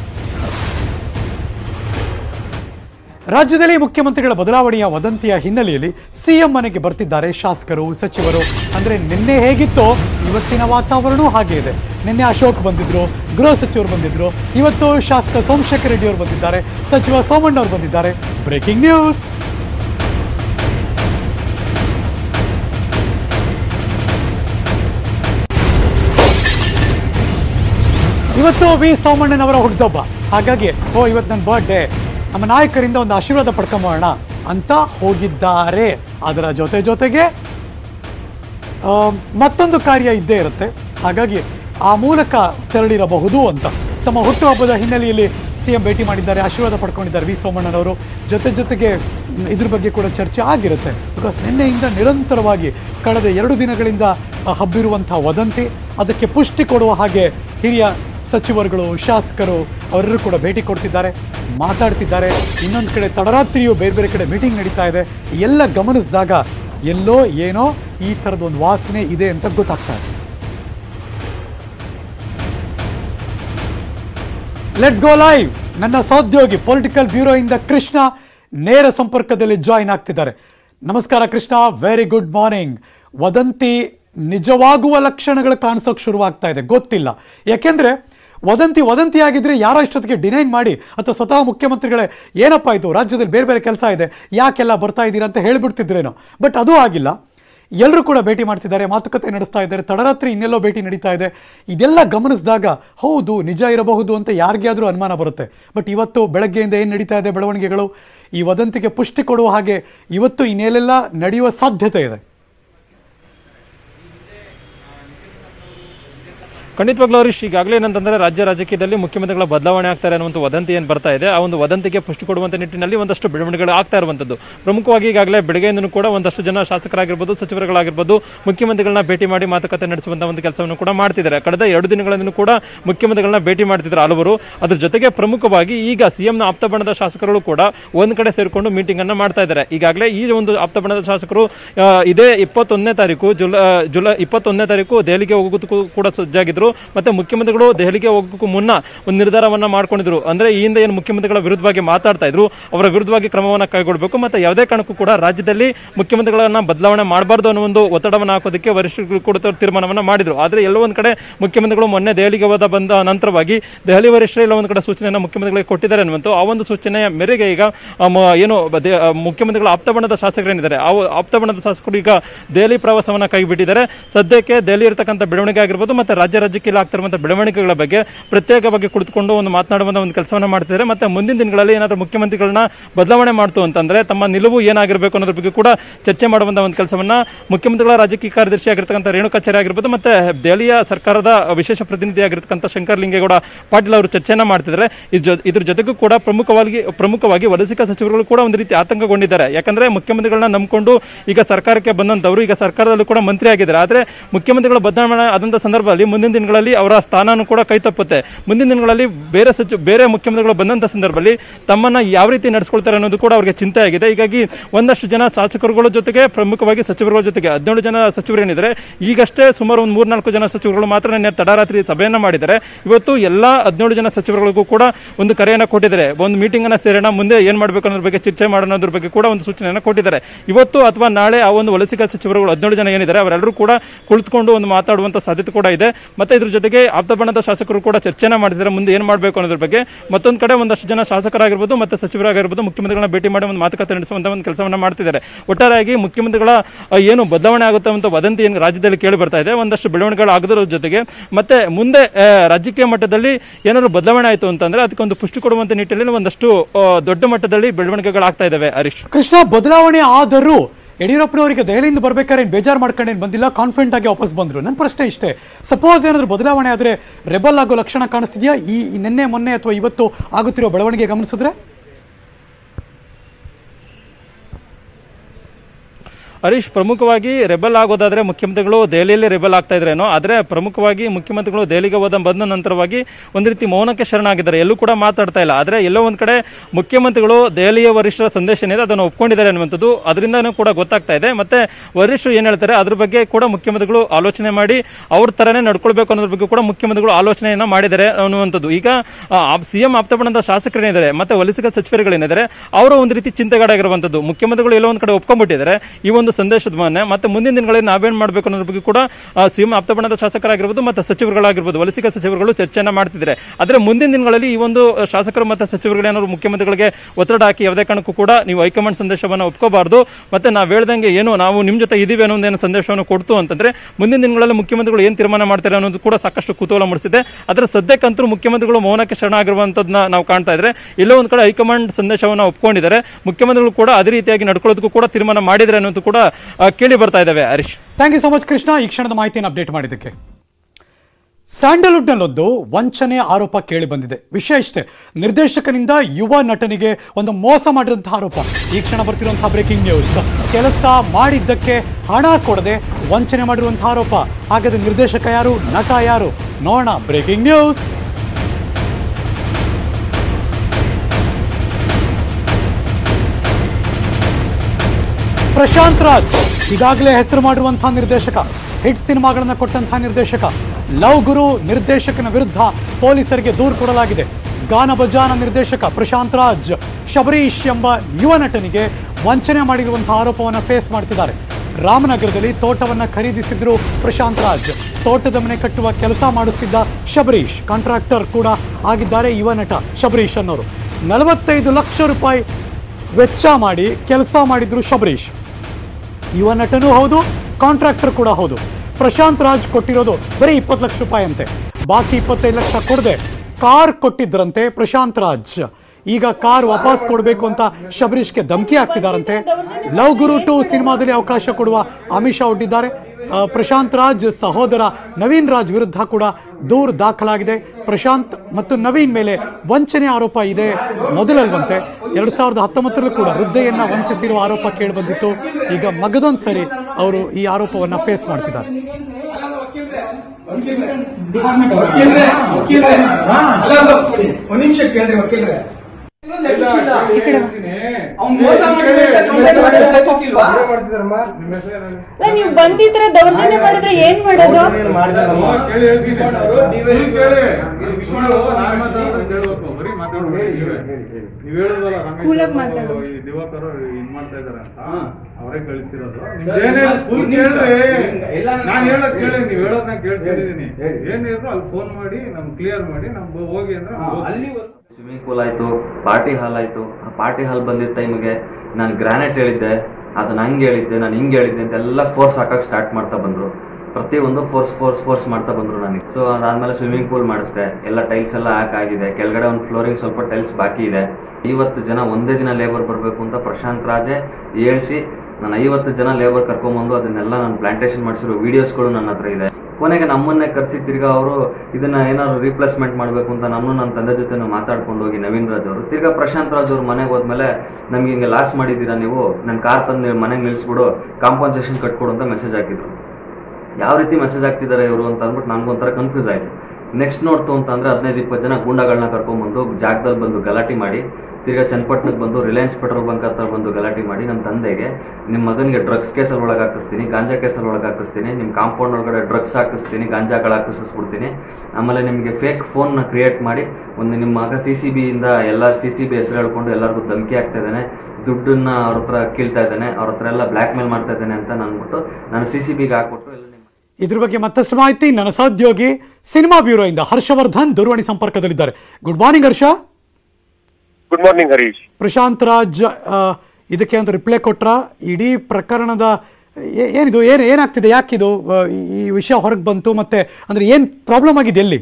S1: ರಾಜ್ಯದಲ್ಲಿ ಮುಖ್ಯಮಂತ್ರಿಗಳ ಬದಲಾವಣೆಯ ವದಂತಿಯ ಹಿನ್ನೆಲೆಯಲ್ಲಿ ಸಿಎಂ ಮನೆಗೆ ಬರ್ತಿದ್ದಾರೆ ಶಾಸಕರು ಸಚಿವರು ಅಂದ್ರೆ ನಿನ್ನೆ ಹೇಗಿತ್ತೋ ಇವತ್ತಿನ ವಾತಾವರಣ ಹಾಗೆ ಇದೆ ನಿನ್ನೆ ಅಶೋಕ್ ಬಂದಿದ್ರು ಗೃಹ ಸಚಿವರು ಬಂದಿದ್ರು ಇವತ್ತು ಶಾಸಕ ಸೋಮಶೇಖರ್ ರೆಡ್ಡಿ ಅವರು ಬಂದಿದ್ದಾರೆ ಸಚಿವ ಸೋಮಣ್ಣ ಅವರು ಬಂದಿದ್ದಾರೆ ಬ್ರೇಕಿಂಗ್ ನ್ಯೂಸ್ ಇವತ್ತು ವಿ ಸೋಮಣ್ಣನವರ ಹುಟ್ಟುಹಬ್ಬ ಹಾಗಾಗಿ ಓ ಇವತ್ತು ನನ್ನ ಬರ್ಡೇ ನಮ್ಮ ನಾಯಕರಿಂದ ಒಂದು ಆಶೀರ್ವಾದ ಪಡ್ಕೊಂಬೋಣ ಅಂತ ಹೋಗಿದ್ದಾರೆ ಅದರ ಜೊತೆ ಜೊತೆಗೆ ಆ, ಮತ್ತೊಂದು ಕಾರ್ಯ ಇದ್ದೇ ಇರುತ್ತೆ ಹಾಗಾಗಿ ಆ ಮೂಲಕ ತೆರಳಿರಬಹುದು ಅಂತ ತಮ್ಮ ಹುಟ್ಟುಹಬ್ಬದ ಹಿನ್ನೆಲೆಯಲ್ಲಿ ಸಿ ಎಂ ಭೇಟಿ ಮಾಡಿದ್ದಾರೆ ಆಶೀರ್ವಾದ ಪಡ್ಕೊಂಡಿದ್ದಾರೆ ವಿ ಸೋಮಣ್ಣನವರು ಜೊತೆ ಜೊತೆಗೆ ಮ್, ಇದ್ರ ಬಗ್ಗೆ ಕೂಡ ಚರ್ಚೆ ಆಗಿರುತ್ತೆ ಬಿಕಾಸ್ ನಿನ್ನೆಯಿಂದ ನಿರಂತರವಾಗಿ ಕಳೆದ ಎರಡು ದಿನಗಳಿಂದ ಆ, ಹಬ್ಬಿರುವಂಥ ವದಂತಿ ಅದಕ್ಕೆ ಪುಷ್ಟಿ ಕೊಡುವ ಹಾಗೆ ಹಿರಿಯ ಸಚಿವರುಗಳು ಶಾಸಕರು ಅವರೆಲ್ಲರೂ ಕೂಡ ಭೇಟಿ ಕೊಡ್ತಿದ್ದಾರೆ ಮಾತಾಡ್ತಿದ್ದಾರೆ ಇನ್ನೊಂದು ಕಡೆ ತಡರಾತ್ರಿಯೂ ಬೇರೆ ಬೇರೆ ಕಡೆ ಮೀಟಿಂಗ್ ನಡೀತಾ ಇದೆ ಎಲ್ಲ ಗಮನಿಸಿದಾಗ ಎಲ್ಲೋ ಏನೋ ಈ ಥರದ ಒಂದು ವಾಸನೆ ಇದೆ ಅಂತ ಗೊತ್ತಾಗ್ತಾ ಇದೆ ಲೆಟ್ಸ್ ಗೋ ಲೈವ್ ನನ್ನ ಸಹೋದ್ಯೋಗಿ ಪೊಲಿಟಿಕಲ್ ಬ್ಯೂರೋ ಇಂದ ಕೃಷ್ಣ ನೇರ ಸಂಪರ್ಕದಲ್ಲಿ ಜಾಯಿನ್ ಆಗ್ತಿದ್ದಾರೆ ನಮಸ್ಕಾರ ಕೃಷ್ಣ ವೆರಿ ಗುಡ್ ಮಾರ್ನಿಂಗ್ ವದಂತಿ ನಿಜವಾಗುವ ಲಕ್ಷಣಗಳು ಕಾಣಿಸೋಕೆ ಶುರುವಾಗ್ತಾ ಇದೆ ಗೊತ್ತಿಲ್ಲ ಯಾಕೆಂದ್ರೆ ವದಂತಿ ವದಂತಿ ಆಗಿದ್ರೆ ಯಾರೋ ಇಷ್ಟೊತ್ತಿಗೆ ಡಿನೈನ್ ಮಾಡಿ ಅಥವಾ ಸ್ವತಃ ಮುಖ್ಯಮಂತ್ರಿಗಳೇ ಏನಪ್ಪ ಇದು ರಾಜ್ಯದಲ್ಲಿ ಬೇರೆ ಬೇರೆ ಕೆಲಸ ಇದೆ ಯಾಕೆಲ್ಲ ಬರ್ತಾ ಇದ್ದೀರಾ ಅಂತ ಹೇಳ್ಬಿಡ್ತಿದ್ರೇನೋ ಬಟ್ ಅದು ಆಗಿಲ್ಲ ಎಲ್ಲರೂ ಕೂಡ ಭೇಟಿ ಮಾಡ್ತಿದ್ದಾರೆ ಮಾತುಕತೆ ನಡೆಸ್ತಾ ಇದ್ದಾರೆ ತಡರಾತ್ರಿ ಇನ್ನೆಲ್ಲೋ ಭೇಟಿ ನಡೀತಾ ಇದೆ ಇದೆಲ್ಲ ಗಮನಿಸಿದಾಗ ಹೌದು ನಿಜ ಇರಬಹುದು ಅಂತ ಯಾರಿಗಾದರೂ ಅನುಮಾನ ಬರುತ್ತೆ ಬಟ್ ಇವತ್ತು ಬೆಳಗ್ಗೆಯಿಂದ ಏನು ನಡೀತಾ ಇದೆ ಬೆಳವಣಿಗೆಗಳು ಈ ವದಂತಿಗೆ ಪುಷ್ಟಿ ಕೊಡುವ ಹಾಗೆ ಇವತ್ತು ಇನ್ನೆಲ್ಲೆಲ್ಲ ನಡೆಯುವ ಸಾಧ್ಯತೆ ಇದೆ
S2: ಖಂಡಿತವಾಗ್ಲೂ ಹರೀಶ್ ಈಗಾಗಲೇ ಏನಂತಂದ್ರೆ ರಾಜ್ಯ ರಾಜಕೀಯದಲ್ಲಿ ಮುಖ್ಯಮಂತ್ರಿಗಳ ಬದಲಾವಣೆ ಆಗ್ತಾರೆ ಅನ್ನುವಂಥ ವದಂತಿ ಏನು ಬರ್ತಾ ಇದೆ ಆ ಒಂದು ವದಂತಿಗೆ ಪುಷ್ಟಿ ಕೊಡುವಂಥ ನಿಟ್ಟಿನಲ್ಲಿ ಒಂದಷ್ಟು ಬೆಳವಣಿಗೆಗಳು ಆಗ್ತಾ ಇರುವಂಥದ್ದು ಪ್ರಮುಖವಾಗಿ ಈಗಾಗಲೇ ಬೆಳಗ್ಗೆಯಿಂದನೂ ಕೂಡ ಒಂದಷ್ಟು ಜನ ಶಾಸಕರಾಗಿರ್ಬೋದು ಸಚಿವರುಗಳಾಗಿರ್ಬೋದು ಮುಖ್ಯಮಂತ್ರಿಗಳನ್ನ ಭೇಟಿ ಮಾಡಿ ಮಾತುಕತೆ ನಡೆಸುವಂಥ ಒಂದು ಕೆಲಸವನ್ನು ಕೂಡ ಮಾಡ್ತಿದ್ದಾರೆ ಕಳೆದ ಎರಡು ದಿನಗಳಿಂದ ಕೂಡ ಮುಖ್ಯಮಂತ್ರಿಗಳನ್ನ ಭೇಟಿ ಮಾಡ್ತಿದ್ದಾರೆ ಹಲವರು ಅದ್ರ ಜೊತೆಗೆ ಪ್ರಮುಖವಾಗಿ ಈಗ ಸಿಎಂನ ಆಪ್ತ ಬಣದ ಶಾಸಕರು ಕೂಡ ಒಂದ್ ಕಡೆ ಸೇರಿಕೊಂಡು ಮೀಟಿಂಗ್ ಅನ್ನ ಮಾಡ್ತಾ ಇದ್ದಾರೆ ಈಗಾಗಲೇ ಈ ಒಂದು ಆಪ್ತ ಬಣದ ಶಾಸಕರು ಆ, ಇದೇ ಇಪ್ಪತ್ತೊಂದನೇ ತಾರೀಕು ಜುಲೈ ಜುಲೈ ಇಪ್ಪತ್ತೊಂದನೇ ತಾರೀಕು ದೆಹಲಿಗೆ ಹೋಗೋದಕ್ಕೂ ಕೂಡ ಸಜ್ಜಾಗಿದ್ರು ಮತ್ತೆ ಮುಖ್ಯಮಂತ್ರಿಗಳು ದೆಹಲಿಗೆ ಹೋಗೋಕ್ಕೂ ಮುನ್ನ ಒಂದು ನಿರ್ಧಾರವನ್ನ ಮಾಡ್ಕೊಂಡಿದ್ರು ಅಂದ್ರೆ ಈ ಹಿಂದೆ ಏನು ಮುಖ್ಯಮಂತ್ರಿಗಳ ವಿರುದ್ಧವಾಗಿ ಮಾತಾಡ್ತಾ ಇದ್ರು ಅವರ ವಿರುದ್ಧವಾಗಿ ಕ್ರಮವನ್ನ ಕೈಗೊಳ್ಳಬೇಕು ಮತ್ತೆ ಯಾವುದೇ ಕಾರಣಕ್ಕೂ ಕೂಡ ರಾಜ್ಯದಲ್ಲಿ ಮುಖ್ಯಮಂತ್ರಿಗಳನ್ನ ಬದಲಾವಣೆ ಮಾಡಬಾರ್ದು ಅನ್ನೋ ಒಂದು ಒತ್ತಡವನ್ನು ಹಾಕೋದಕ್ಕೆ ವರಿಷ್ಠರು ಕೂಡ ತೀರ್ಮಾನವನ್ನ ಮಾಡಿದ್ರು ಆದ್ರೆ ಎಲ್ಲೋ ಒಂದ್ ಕಡೆ ಮುಖ್ಯಮಂತ್ರಿಗಳು ಮೊನ್ನೆ ದೆಹಲಿಗೆ ಹೋದ ಬಂದ ನಂತರವಾಗಿ ದೆಹಲಿ ವರಿಷ್ಠರು ಎಲ್ಲ ಒಂದ್ ಕಡೆ ಸೂಚನೆಯನ್ನು ಮುಖ್ಯಮಂತ್ರಿಗಳಿಗೆ ಕೊಟ್ಟಿದ್ದಾರೆ ಅನ್ನುವಂಥ ಆ ಒಂದು ಸೂಚನೆಯ ಮೇರೆಗೆ ಈಗ ಆ, ಮ- ಏನು ದೇ- ಆ, ಮುಖ್ಯಮಂತ್ರಿಗಳ ಆಪ್ತ ಬಣದ ಶಾಸಕರೇನಿದ್ದಾರೆ ಆ ಆಪ್ತ ಬಣದ ಶಾಸಕರು ಈಗ ದೆಹಲಿ ಪ್ರವಾಸವನ್ನ ಕೈಬಿಟ್ಟಿದ್ದಾರೆ ಸದ್ಯಕ್ಕೆ ದೆಹಲಿ ಇರತಕ್ಕಂಥ ಬೆಳವಣಿಗೆ ಆಗಿರ್ಬೋದು ಮತ್ತೆ ರಾಜ್ಯ ರಾಜ್ಯಕ್ಕೆ ಆಗ್ತಿರುವಂತಹ ಬೆಳವಣಿಗೆಗಳ ಬಗ್ಗೆ ಪ್ರತ್ಯೇಕವಾಗಿ ಕುಳಿತುಕೊಂಡು ಒಂದು ಮಾತನಾಡುವಂತ ಒಂದು ಕೆಲಸವನ್ನ ಮಾಡ್ತಿದ್ದಾರೆ ಮತ್ತೆ ಮುಂದಿನ ದಿನಗಳಲ್ಲಿ ಏನಾದರೂ ಮುಖ್ಯಮಂತ್ರಿಗಳನ್ನ ಬದಲಾವಣೆ ಮಾಡ್ತು ಅಂತಂದ್ರೆ ತಮ್ಮ ನಿಲುವು ಏನಾಗಿರಬೇಕು ಅನ್ನೋದ್ರ ಬಗ್ಗೆ ಕೂಡ ಚರ್ಚೆ ಮಾಡುವಂತ ಒಂದು ಕೆಲಸವನ್ನ ಮುಖ್ಯಮಂತ್ರಿಗಳ ರಾಜಕೀಯ ಕಾರ್ಯದರ್ಶಿ ಆಗಿರ್ತಕ್ಕಂಥ ರೇಣುಕಾಚಾರ್ಯ ಆಗಿರ್ಬೋದು ಮತ್ತೆ ದೆಹಲಿಯ ಸರ್ಕಾರದ ವಿಶೇಷ ಪ್ರತಿನಿಧಿ ಆಗಿರ್ತಕ್ಕಂಥ ಶಂಕರ್ ಲಿಂಗೇಗೌಡ ಪಾಟೀಲ್ ಅವರು ಚರ್ಚೆಯನ್ನ ಮಾಡ್ತಿದ್ದಾರೆ ಇದ್ ಜೊ- ಇದ್ರ ಜೊತೆಗೂ ಕೂಡ ಪ್ರಮುಖವಾಗಿ ಪ್ರಮುಖವಾಗಿ ವಲಸಿಕ ಸಚಿವರುಗಳು ಕೂಡ ಒಂದು ರೀತಿ ಆತಂಕಗೊಂಡಿದ್ದಾರೆ ಯಾಕಂದ್ರೆ ಮುಖ್ಯಮಂತ್ರಿಗಳನ್ನ ನಂಬಿಕೊಂಡು ಈಗ ಸರ್ಕಾರಕ್ಕೆ ಬಂದಂತವರು ಈಗ ಸರ್ಕಾರದಲ್ಲೂ ಕೂಡ ಮಂತ್ರಿ ಆಗಿದ್ದಾರೆ ಆದ್ರೆ ಮುಖ್ಯಮಂತ್ರಿಗಳ ಬದಲಾವಣೆ ಆದಂತ ಸಂದರ್ಭದಲ್ಲಿ ಮುಂದಿನ ದಿನಗಳಲ್ಲಿ ಅವರ ಸ್ಥಾನನೂ ಕೂಡ ಕೈ ತಪ್ಪುತ್ತೆ ಮುಂದಿನ ದಿನಗಳಲ್ಲಿ ಬೇರೆ ಸಚಿವ ಬೇರೆ ಮುಖ್ಯಮಂತ್ರಿಗಳು ಬಂದಂತ ಸಂದರ್ಭದಲ್ಲಿ ತಮ್ಮನ್ನ ಯಾವ ರೀತಿ ನಡೆಸ್ಕೊಳ್ತಾರೆ ಅನ್ನೋದು ಕೂಡ ಅವರಿಗೆ ಚಿಂತೆ ಆಗಿದೆ ಹೀಗಾಗಿ ಒಂದಷ್ಟು ಜನ ಶಾಸಕರುಗಳ ಜೊತೆಗೆ ಪ್ರಮುಖವಾಗಿ ಸಚಿವರುಗಳ ಜೊತೆಗೆ ಹದಿನೇಳು ಜನ ಸಚಿವರು ಏನಿದ್ದಾರೆ ಈಗಷ್ಟೇ ಸುಮಾರು ಒಂದು ಮೂರ್ನಾಲ್ಕು ಜನ ಸಚಿವರುಗಳು ಮಾತ್ರ ನಿನ್ನೆ ತಡರಾತ್ರಿ ಸಭೆಯನ್ನ ಮಾಡಿದ್ದಾರೆ ಇವತ್ತು ಎಲ್ಲಾ ಹದಿನೇಳು ಜನ ಸಚಿವರುಗಳಿಗೂ ಕೂಡ ಒಂದು ಕರೆಯನ್ನ ಕೊಟ್ಟಿದ್ದಾರೆ ಒಂದು ಮೀಟಿಂಗ್ ಅನ್ನ ಸೇರೋಣ ಮುಂದೆ ಏನ್ ಮಾಡಬೇಕು ಅನ್ನೋದ್ರ ಬಗ್ಗೆ ಚರ್ಚೆ ಮಾಡೋಣ ಅನ್ನೋದ್ರ ಬಗ್ಗೆ ಕೂಡ ಒಂದು ಸೂಚನೆಯನ್ನ ಕೊಟ್ಟಿದ್ದಾರೆ ಇವತ್ತು ಅಥವಾ ನಾಳೆ ಆ ಒಂದು ವಲಸಿಗ ಸಚಿವರುಗಳು ಹದಿನೇಳು ಜನ ಏನಿದ್ದಾರೆ ಅವರೆಲ್ಲರೂ ಕೂಡ ಕುಳಿತುಕೊಂಡು ಒಂದು ಮಾತಾಡುವಂತ ಸಾಧ್ಯತೆ ಕೂಡ ಇದೆ ಮತ್ತೆ ಇದ್ರ ಜೊತೆಗೆ ಆಪ್ತ ಬಣದ ಶಾಸಕರು ಕೂಡ ಚರ್ಚೆನ ಮಾಡಿದ್ದಾರೆ ಮುಂದೆ ಏನ್ ಮಾಡಬೇಕು ಅನ್ನೋದ್ರ ಬಗ್ಗೆ ಮತ್ತೊಂದು ಕಡೆ ಒಂದಷ್ಟು ಜನ ಶಾಸಕರಾಗಿರ್ಬೋದು ಮತ್ತೆ ಸಚಿವರಾಗಿರ್ಬೋದು ಮುಖ್ಯಮಂತ್ರಿಗಳನ್ನ ಭೇಟಿ ಮಾಡಿ ಒಂದು ಮಾತುಕತೆ ನಡೆಸುವಂತ ಒಂದು ಕೆಲಸವನ್ನ ಮಾಡ್ತಿದ್ದಾರೆ ಒಟ್ಟಾರೆಯಾಗಿ ಮುಖ್ಯಮಂತ್ರಿಗಳ ಆ, ಏನು ಬದಲಾವಣೆ ಆಗುತ್ತೆ ಅಂತ ವದಂತಿ ಏನು ರಾಜ್ಯದಲ್ಲಿ ಕೇಳಿ ಬರ್ತಾ ಇದೆ ಒಂದಷ್ಟು ಬೆಳವಣಿಗೆಗಳು ಆಗದ್ರ ಜೊತೆಗೆ ಮತ್ತೆ ಮುಂದೆ ಆ, ರಾಜಕೀಯ ಮಟ್ಟದಲ್ಲಿ ಏನಾದ್ರು ಬದಲಾವಣೆ ಆಯಿತು ಅಂತಂದ್ರೆ ಅದಕ್ಕೊಂದು ಪುಷ್ಟಿ ಕೊಡುವಂತ ನಿಟ್ಟಿನಲ್ಲಿ ಒಂದಷ್ಟು ಆ, ದೊಡ್ಡ ಮಟ್ಟದಲ್ಲಿ ಬೆಳವಣಿಗೆಗಳಾಗ್ತಾ ಇದಾವೆ ಹರೀಶ್
S1: ಕೃಷ್ಣ ಬದಲಾವಣೆ ಆದರೂ ಯಡಿಯೂರಪ್ಪನವರಿಗೆ ದೆಹಲಿಯಿಂದ ಬರ್ಬೇಕಾದ್ರೆ ಏನ್ ಬೇಜಾರು ಮಾಡ್ಕೊಂಡೇನು ಬಂದಿಲ್ಲ ಕಾನ್ಫಿಡೆಂಟ್ ಆಗಿ ವಾಪಸ್ ಬಂದ್ರು ನನ್ನ ಪ್ರಶ್ನೆ ಇಷ್ಟೇ ಸಪೋಸ್ ಏನಾದ್ರು ಬದಲಾವಣೆ ಆದರೆ ರೆಬಲ್ ಆಗೋ ಲಕ್ಷಣ ಕಾಣಿಸ್ತಿದ್ಯಾ ಈ ಈ ನಿನ್ನೆ ಮೊನ್ನೆ ಅಥವಾ ಇವತ್ತು ಆಗುತ್ತಿರೋ ಬೆಳವಣಿಗೆ ಗಮನಿಸಿದ್ರೆ
S2: ಹರೀಶ್ ಪ್ರಮುಖವಾಗಿ ರೆಬಲ್ ಆಗೋದಾದ್ರೆ ಮುಖ್ಯಮಂತ್ರಿಗಳು ದೆಹಲಿಯಲ್ಲಿ ರೆಬಲ್ ಆಗ್ತಾ ಇದ್ರೇನೋ ಆದ್ರೆ ಪ್ರಮುಖವಾಗಿ ಮುಖ್ಯಮಂತ್ರಿಗಳು ದೆಹಲಿಗೆ ಹೋದ ಬಂದ ನಂತರವಾಗಿ ಒಂದು ರೀತಿ ಮೌನಕ್ಕೆ ಶರಣಾಗಿದ್ದಾರೆ ಎಲ್ಲೂ ಕೂಡ ಮಾತಾಡ್ತಾ ಇಲ್ಲ ಆದ್ರೆ ಎಲ್ಲೋ ಒಂದ್ ಕಡೆ ಮುಖ್ಯಮಂತ್ರಿಗಳು ದೆಹಲಿಯ ವರಿಷ್ಠರ ಸಂದೇಶ ಏನಿದೆ ಅದನ್ನು ಒಪ್ಕೊಂಡಿದ್ದಾರೆ ಅನ್ನುವಂಥದ್ದು ಅದರಿಂದನೂ ಕೂಡ ಗೊತ್ತಾಗ್ತಾ ಇದೆ ಮತ್ತೆ ವರಿಷ್ಠರು ಏನ್ ಹೇಳ್ತಾರೆ ಅದ್ರ ಬಗ್ಗೆ ಕೂಡ ಮುಖ್ಯಮಂತ್ರಿಗಳು ಆಲೋಚನೆ ಮಾಡಿ ಅವ್ರ ತರನೇ ನಡ್ಕೊಳ್ಬೇಕು ಅನ್ನೋದ್ರ ಬಗ್ಗೆ ಕೂಡ ಮುಖ್ಯಮಂತ್ರಿಗಳು ಆಲೋಚನೆಯನ್ನ ಮಾಡಿದ್ದಾರೆ ಅನ್ನುವಂಥದ್ದು ಈಗ ಸಿಎಂ ಆಪ್ತ ಬಣದ ಶಾಸಕರೇನಿದ್ದಾರೆ ಮತ್ತೆ ವಲಸಿಗ ಸಚಿವರುಗಳೇನಿದ್ದಾರೆ ಅವರ ಒಂದು ರೀತಿ ಚಿಂತೆಗಾಡಾಗಿರುವಂಥದ್ದು ಮುಖ್ಯಮಂತ್ರಿಗಳು ಎಲ್ಲೋ ಒಂದ್ ಕಡೆ ಒಪ್ಕೊಂಡ್ಬಿಟ್ಟಿದ್ದಾರೆ ಈ ಒಂದು ಸಂದೇಶದ ಮೊನ್ನೆ ಮತ್ತೆ ಮುಂದಿನ ದಿನಗಳಲ್ಲಿ ನಾವೇನ್ ಮಾಡಬೇಕು ಅನ್ನೋದ್ರ ಬಗ್ಗೆ ಕೂಡ ಸಿಎಂ ಆಪ್ತ ಬಣದ ಶಾಸಕರಾಗಿರ್ಬೋದು ಮತ್ತೆ ಸಚಿವರುಗಳಾಗಿರ್ಬೋದು ವಲಸಿಗ ಸಚಿವರುಗಳು ಚರ್ಚೆಯನ್ನ ಮಾಡ್ತಿದ್ದಾರೆ ಆದ್ರೆ ಮುಂದಿನ ದಿನಗಳಲ್ಲಿ ಈ ಒಂದು ಶಾಸಕರು ಮತ್ತೆ ಸಚಿವರುಗಳು ಏನಾದ್ರು ಮುಖ್ಯಮಂತ್ರಿಗಳಿಗೆ ಒತ್ತಡ ಹಾಕಿ ಯಾವುದೇ ಕಾರಣಕ್ಕೂ ಕೂಡ ನೀವು ಹೈಕಮಾಂಡ್ ಸಂದೇಶವನ್ನು ಒಪ್ಕೋಬಾರ್ದು ಮತ್ತೆ ನಾವು ಹೇಳ್ದಂಗೆ ಏನು ನಾವು ನಿಮ್ ಜೊತೆ ಇದೀವಿ ಅನ್ನೋ ಒಂದು ಏನು ಸಂದೇಶವನ್ನು ಕೊಡ್ತು ಅಂತಂದ್ರೆ ಮುಂದಿನ ದಿನಗಳಲ್ಲಿ ಮುಖ್ಯಮಂತ್ರಿಗಳು ಏನ್ ತೀರ್ಮಾನ ಮಾಡ್ತಾರೆ ಅನ್ನೋದು ಕೂಡ ಸಾಕಷ್ಟು ಕುತೂಹಲ ಮೂಡಿಸಿದೆ ಅದರ ಸದ್ಯಕ್ಕಂತೂ ಮುಖ್ಯಮಂತ್ರಿಗಳು ಮೌನಕ್ಕೆ ಶರಣಾಗಿರುವಂತದನ್ನ ನಾವು ಕಾಣ್ತಾ ಇದ್ರೆ ಎಲ್ಲೋ ಒಂದ್ ಕಡೆ ಹೈಕಮಾಂಡ್ ಸಂದೇಶವನ್ನು ಒಪ್ಕೊಂಡಿದ್ದಾರೆ ಮುಖ್ಯಮಂತ್ರಿಗಳು ಕೂಡ ಅದೇ ರೀತಿಯಾಗಿ ನಡ್ಕೊಳ್ಳೋದಕ್ಕೂ ಕೂಡ ತೀರ್ಮಾನ ಮಾಡಿದ್ದಾರೆ ಅನ್ನೋದು ಕೂಡ ಆ, ಕೇಳಿ ಬರ್ತಾ ಇದಾವೆ Harish
S1: thank you so much Krishna ಈ ಕ್ಷಣದ ಮಾಹಿತಿಯನ್ನು ಅಪ್ಡೇಟ್ ಮಾಡಿದ್ದಕ್ಕೆ ಸ್ಯಾಂಡಲ್ವುಡ್ನಲ್ಲೊಂದು ವಂಚನೆ ಆರೋಪ ಕೇಳಿ ಬಂದಿದೆ ವಿಷಯ ಇಷ್ಟೇ ನಿರ್ದೇಶಕನಿಂದ ಯುವ ನಟನಿಗೆ ಒಂದು ಮೋಸ ಮಾಡಿರುವಂತಹ ಆರೋಪ ಈ ಕ್ಷಣ ಬರ್ತಿರುವಂತಹ ಬ್ರೇಕಿಂಗ್ ನ್ಯೂಸ್ ಕೆಲಸ ಮಾಡಿದ್ದಕ್ಕೆ ಹಣ ಕೊಡದೆ ವಂಚನೆ ಮಾಡಿರುವಂತಹ ಆರೋಪ ಹಾಗಾದ್ರೆ ನಿರ್ದೇಶಕ ಯಾರು ನಟ ಯಾರು ನೋಡೋಣ ಬ್ರೇಕಿಂಗ್ ನ್ಯೂಸ್ ಪ್ರಶಾಂತ್ ರಾಜ್ ಈಗಾಗಲೇ ಹೆಸರು ಮಾಡಿರುವಂತಹ ನಿರ್ದೇಶಕ ಹಿಟ್ ಸಿನಿಮಾಗಳನ್ನ ಕೊಟ್ಟಂತಹ ನಿರ್ದೇಶಕ ಲವ್ ಗುರು ನಿರ್ದೇಶಕನ ವಿರುದ್ಧ ಪೊಲೀಸರಿಗೆ ದೂರು ಕೊಡಲಾಗಿದೆ ಗಾನ ಬಜಾನ ನಿರ್ದೇಶಕ ಪ್ರಶಾಂತ್ ರಾಜ್ ಶಬರೀಶ್ ಎಂಬ ಯುವ ನಟನಿಗೆ ವಂಚನೆ ಮಾಡಿರುವಂತಹ ಆರೋಪವನ್ನು ಫೇಸ್ ಮಾಡ್ತಿದ್ದಾರೆ ರಾಮನಗರದಲ್ಲಿ ತೋಟವನ್ನ ಖರೀದಿಸಿದ್ರು ಪ್ರಶಾಂತ್ ರಾಜ್ ತೋಟದ ಮನೆ ಕಟ್ಟುವ ಕೆಲಸ ಮಾಡಿಸ್ತಿದ್ದ ಶಬರೀಶ್ ಕಾಂಟ್ರಾಕ್ಟರ್ ಕೂಡ ಆಗಿದ್ದಾರೆ ಯುವ ನಟ ಶಬರೀಶ್ ಅನ್ನೋರು ನಲವತ್ತೈದು ಲಕ್ಷ ರೂಪಾಯಿ ವೆಚ್ಚ ಮಾಡಿ ಕೆಲಸ ಮಾಡಿದ್ರು ಶಬರೀಶ್ ಯುವ ನಟನೂ ಹೌದು ಕಾಂಟ್ರಾಕ್ಟರ್ ಕೂಡ ಹೌದು ಪ್ರಶಾಂತ್ ರಾಜ್ ಕೊಟ್ಟಿರೋದು ಬರೀ ಇಪ್ಪತ್ತು ಲಕ್ಷ ರೂಪಾಯಿ ಅಂತೆ ಬಾಕಿ ಇಪ್ಪತ್ತೈದು ಲಕ್ಷ ಕೊಡದೆ ಕಾರ್ ಕೊಟ್ಟಿದ್ರಂತೆ ಪ್ರಶಾಂತ್ ರಾಜ್ ಈಗ ಕಾರ್ ವಾಪಸ್ ಕೊಡಬೇಕು ಅಂತ ಶಬರೀಶ್ಗೆ ಧಮಕಿ ಹಾಕ್ತಿದ್ದಾರಂತೆ ಲವ್ ಗುರು ಟು ಸಿನಿಮಾದಲ್ಲಿ ಅವಕಾಶ ಕೊಡುವ ಆಮಿಷ ಒಡ್ಡಿದ್ದಾರೆ ಆ, ಪ್ರಶಾಂತ್ ರಾಜ್ ಸಹೋದರ ನವೀನ್ ರಾಜ್ ವಿರುದ್ಧ ಕೂಡ ದೂರು ದಾಖಲಾಗಿದೆ ಪ್ರಶಾಂತ್ ಮತ್ತು ನವೀನ್ ಮೇಲೆ ವಂಚನೆ ಆರೋಪ ಇದೆ ಮೊದಲಲ್ವಂತೆ ಎರಡ್ ಸಾವಿರದ ಹತ್ತೊಂಬತ್ತರಲ್ಲೂ ಕೂಡ ವೃದ್ಧೆಯನ್ನ ವಂಚಿಸಿರುವ ಆರೋಪ ಕೇಳಿಬಂದಿತ್ತು ಈಗ ಮಗದೊಂದು ಸರಿ ಅವರು ಈ ಆರೋಪವನ್ನ ಫೇಸ್ ಮಾಡ್ತಿದ್ದಾರೆ
S3: ವಕೀಲ್ರೆ ವಕೀಲ್ರೆ ಅಲ್ಲ ಅಲ್ಲ, ಒಂದ್ ನಿಮಿಷ ಕೇಳ್ರಿ ವಕೀಲ್ರೆ
S4: ಅವ್ನ್ ಮೋಸ ಮಾಡಿದ್ರೆ ಕಂಪ್ಲೇಂಟ್ ಮಾಡಿದ್ರೆ ತಪ್ಪಿಲ್ವಾ?
S5: ಅಲ್ಲ, ನೀವು ಬಂದಿದ್ರೆ ದೌರ್ಜನ್ಯ ಮಾಡಿದ್ರೆ ಏನ್ ಮಾಡೋದು ಕೂಲಾಗ್ ಮಾತಾಡು.
S6: ದಿವಾಕರು ಇದ್ ಮಾಡ್ತಾ ಇದಾರೆ ಅಂತ ಅವರೇ ಕಳಿಸಿರೋದು
S4: ಸರ್,
S6: ಏನೇ
S4: ಒಂದ್
S6: ಫುಲ್
S4: ನಿಮಿಷ.
S6: ಕೇಳ್ರಿ
S4: ಎಲ್ಲ ನಾನು-
S6: ನಾನು ಹೇಳೋದ್ ಕೇಳಿ ನೀವ್ ಹೇಳೋದ್ನ ಕೇಳ್ತಿದ್ದೀನಿ
S4: ಹೇಳಿ.
S6: ಏನಿದ್ರು ಅಲ್ಲಿ ಫೋನ್ ಮಾಡಿ ನಮ್ ಕ್ಲಿಯರ್ ಮಾಡಿ ನಮ್ ಹೋಗಿ ಅಂದ್ರೆ
S4: ಹಾ,
S6: ನಾವ್ ಹೋಗ್ತೀವಿ.
S4: ಅಲ್ಲಿವರೆಗೂ
S7: ಸ್ವಿಮ್ಮಿಂಗ್ ಪೂಲ್ ಆಯಿತು ಪಾರ್ಟಿ ಹಾಲ್ ಆಯಿತು ಆ ಪಾರ್ಟಿ ಹಾಲ್ ಬಂದಿದ್ದ ಟೈಮಿಗೆ ನಾನು ಗ್ರಾನೈಟ್ ಹೇಳಿದ್ದೆ ಅದನ್ನ ಹಂಗೆ ಹೇಳಿದ್ದೆ ನಾನು ಹಿಂಗೆ ಹೇಳಿದ್ದೆ ಅಂತೆಲ್ಲ ಫೋರ್ಸ್ ಹಾಕಕ್ಕೆ ಸ್ಟಾರ್ಟ್ ಮಾಡ್ತಾ ಬಂದರು ಪ್ರತಿಯೊಂದು ಫೋರ್ಸ್ ಫೋರ್ಸ್ ಫೋರ್ಸ್ ಮಾಡ್ತಾ ಬಂದರು ನನಗೆ ಸೊ ಅದಾದ್ಮೇಲೆ ಸ್ವಿಮ್ಮಿಂಗ್ ಪೂಲ್ ಮಾಡಿಸ್ದೆ ಎಲ್ಲ ಟೈಲ್ಸ್ ಎಲ್ಲ ಹಾಕಾಗಿದೆ ಕೆಳಗಡೆ ಒಂದು ಫ್ಲೋರಿಂಗ್ ಸ್ವಲ್ಪ ಟೈಲ್ಸ್ ಬಾಕಿ ಇದೆ ಐವತ್ತು ಜನ ಒಂದೇ ದಿನ ಲೇಬರ್ ಬರಬೇಕು ಅಂತ ಪ್ರಶಾಂತ್ ರಾಜೇ ಹೇಳ್ಸಿ ನಾನು ಐವತ್ತು ಜನ ಲೇಬರ್ ಕರ್ಕೊಂಬಂದು ಅದನ್ನೆಲ್ಲ ನಾನು ಪ್ಲಾಂಟೇಶನ್ ಮಾಡಿಸಿರೋ ವಿಡಿಯೋಸ್ಗಳು ನನ್ನ ಹತ್ರ ಇದೆ ಕೊನೆಗೆ ನಮ್ಮನ್ನೇ ಕರೆಸಿ ತಿರ್ಗಾ ಅವರು ಇದನ್ನ ಏನಾದ್ರು ರೀಪ್ಲೇಸ್ಮೆಂಟ್ ಮಾಡಬೇಕು ಅಂತ ನಮ್ಮನ್ನು ನನ್ನ ತಂದೆ ಜೊತೆ ಮಾತಾಡ್ಕೊಂಡು ಹೋಗಿ ನವೀನ್ ರಾಜ್ ಅವರು ತಿರ್ಗಾ ಪ್ರಶಾಂತ್ ರಾಜ್ ಅವ್ರ ಮನೆಗೆ ಹೋದ್ಮೇಲೆ ನಮ್ಗೆ ಹಿಂಗೆ ಲಾಸ್ ಮಾಡಿದ್ದೀರಾ ನೀವು ನನ್ನ ಕಾರ್ ತಂದು ಮನೆಗೆ ನಿಲ್ಲಿಸ್ಬಿಡು ಕಾಂಪನ್ಸೇಷನ್ ಕಟ್ಕೊಡು ಅಂತ ಮೆಸೇಜ್ ಹಾಕಿದ್ರು ಯಾವ ರೀತಿ ಮೆಸೇಜ್ ಹಾಕ್ತಿದ್ದಾರೆ ಇವರು ಅಂತ ಅಂದ್ಬಿಟ್ಟು ನನಗೊಂಥರ ಕನ್ಫ್ಯೂಸ್ ಆಯ್ತು ನೆಕ್ಸ್ಟ್ ನೋಡ್ತು ಅಂತ ಅಂದ್ರೆ ಹದಿನೈದು ಇಪ್ಪತ್ತು ಜನ ಗೂಂಡಗಳನ್ನ ಕರ್ಕೊಂಡ್ಬಂದು ಜಾಗದಲ್ಲಿ ಬಂದು ಗಲಾಟೆ ಮಾಡಿ ತಿರ್ಗಾ ಚನ್ನಪಟ್ಟಣಕ್ಕೆ ಬಂದು ರಿಲಯನ್ಸ್ ಪೆಟ್ರೋಲ್ ಬಂಕ್ ಹತ್ರ ಬಂದು ಗಲಾಟೆ ಮಾಡಿ ನಮ್ಮ ತಂದೆಗೆ ನಿಮ್ಮ ಮಗನಿಗೆ ಡ್ರಗ್ಸ್ ಕೇಸಲ್ಲಿ ಒಳಗೆ ಹಾಕಿಸ್ತೀನಿ ಗಾಂಜಾ ಕೇಸಲ್ಲಿ ಒಳಗೆ ಹಾಕಿಸ್ತೀನಿ ನಿಮ್ಮ ಕಾಂಪೌಂಡ್ ಒಳಗಡೆ ಡ್ರಗ್ಸ್ ಹಾಕಿಸ್ತೀನಿ ಗಾಂಜಾಗಳು ಹಾಕಿಸ್ಬಿಡ್ತೀನಿ ಆಮೇಲೆ ನಿಮಗೆ ಫೇಕ್ ಫೋನ್ನ ಕ್ರಿಯೇಟ್ ಮಾಡಿ ಒಂದು ನಿಮ್ಮ ಮಗ ಸಿ ಸಿ ಬಿಯಿಂದ ಎಲ್ಲ ಸಿ ಸಿ ಬಿ ಹೆಸರು ಹೇಳ್ಕೊಂಡು ಎಲ್ಲರಿಗೂ ಧಮಕಿ ಆಗ್ತಾ ಇದ್ದಾನೆ ದುಡ್ಡನ್ನ ಅವ್ರ ಹತ್ರ ಕೀಳ್ತಾ ಇದ್ದಾನೆ ಅವ್ರ ಹತ್ರ ಎಲ್ಲ ಬ್ಲ್ಯಾಕ್ ಮೇಲ್ ಮಾಡ್ತಾ ಇದ್ದಾನೆ ಅಂತ ಅಂದ್ಬಿಟ್ಟು ನಾನು ಸಿ ಸಿ ಬಿಗೆ ಹಾಕ್ಬಿಟ್ಟು ಎಲ್ಲ ನಿಮ್ಮ
S1: ಇದ್ರ ಬಗ್ಗೆ ಮತ್ತಷ್ಟು ಮಾಹಿತಿ ನನ್ನ ಸಹೋದ್ಯೋಗಿ ಸಿನಿಮಾ ಬ್ಯೂರೋಯಿಂದ ಹರ್ಷವರ್ಧನ್ ದೂರವಾಣಿ ಸಂಪರ್ಕದಲ್ಲಿದ್ದಾರೆ good morning Harsha
S8: good morning Harish
S1: Prashanth Raj ಆ, ಇದಕ್ಕೆ ಅಂತ ರಿಪ್ಲೈ ಕೊಟ್ರ ಇಡೀ ಪ್ರಕರಣದ ಏ- ಏನಿದು ಏನು ಏನಾಗ್ತಿದೆ ಯಾಕಿದು ಆ, ಈ- ಈ ವಿಷಯ ಹೊರಗೆ ಬಂತು ಮತ್ತೆ ಅಂದ್ರೆ ಏನ್ ಪ್ರಾಬ್ಲಮ್ ಆಗಿದೆ ಎಲ್ಲಿ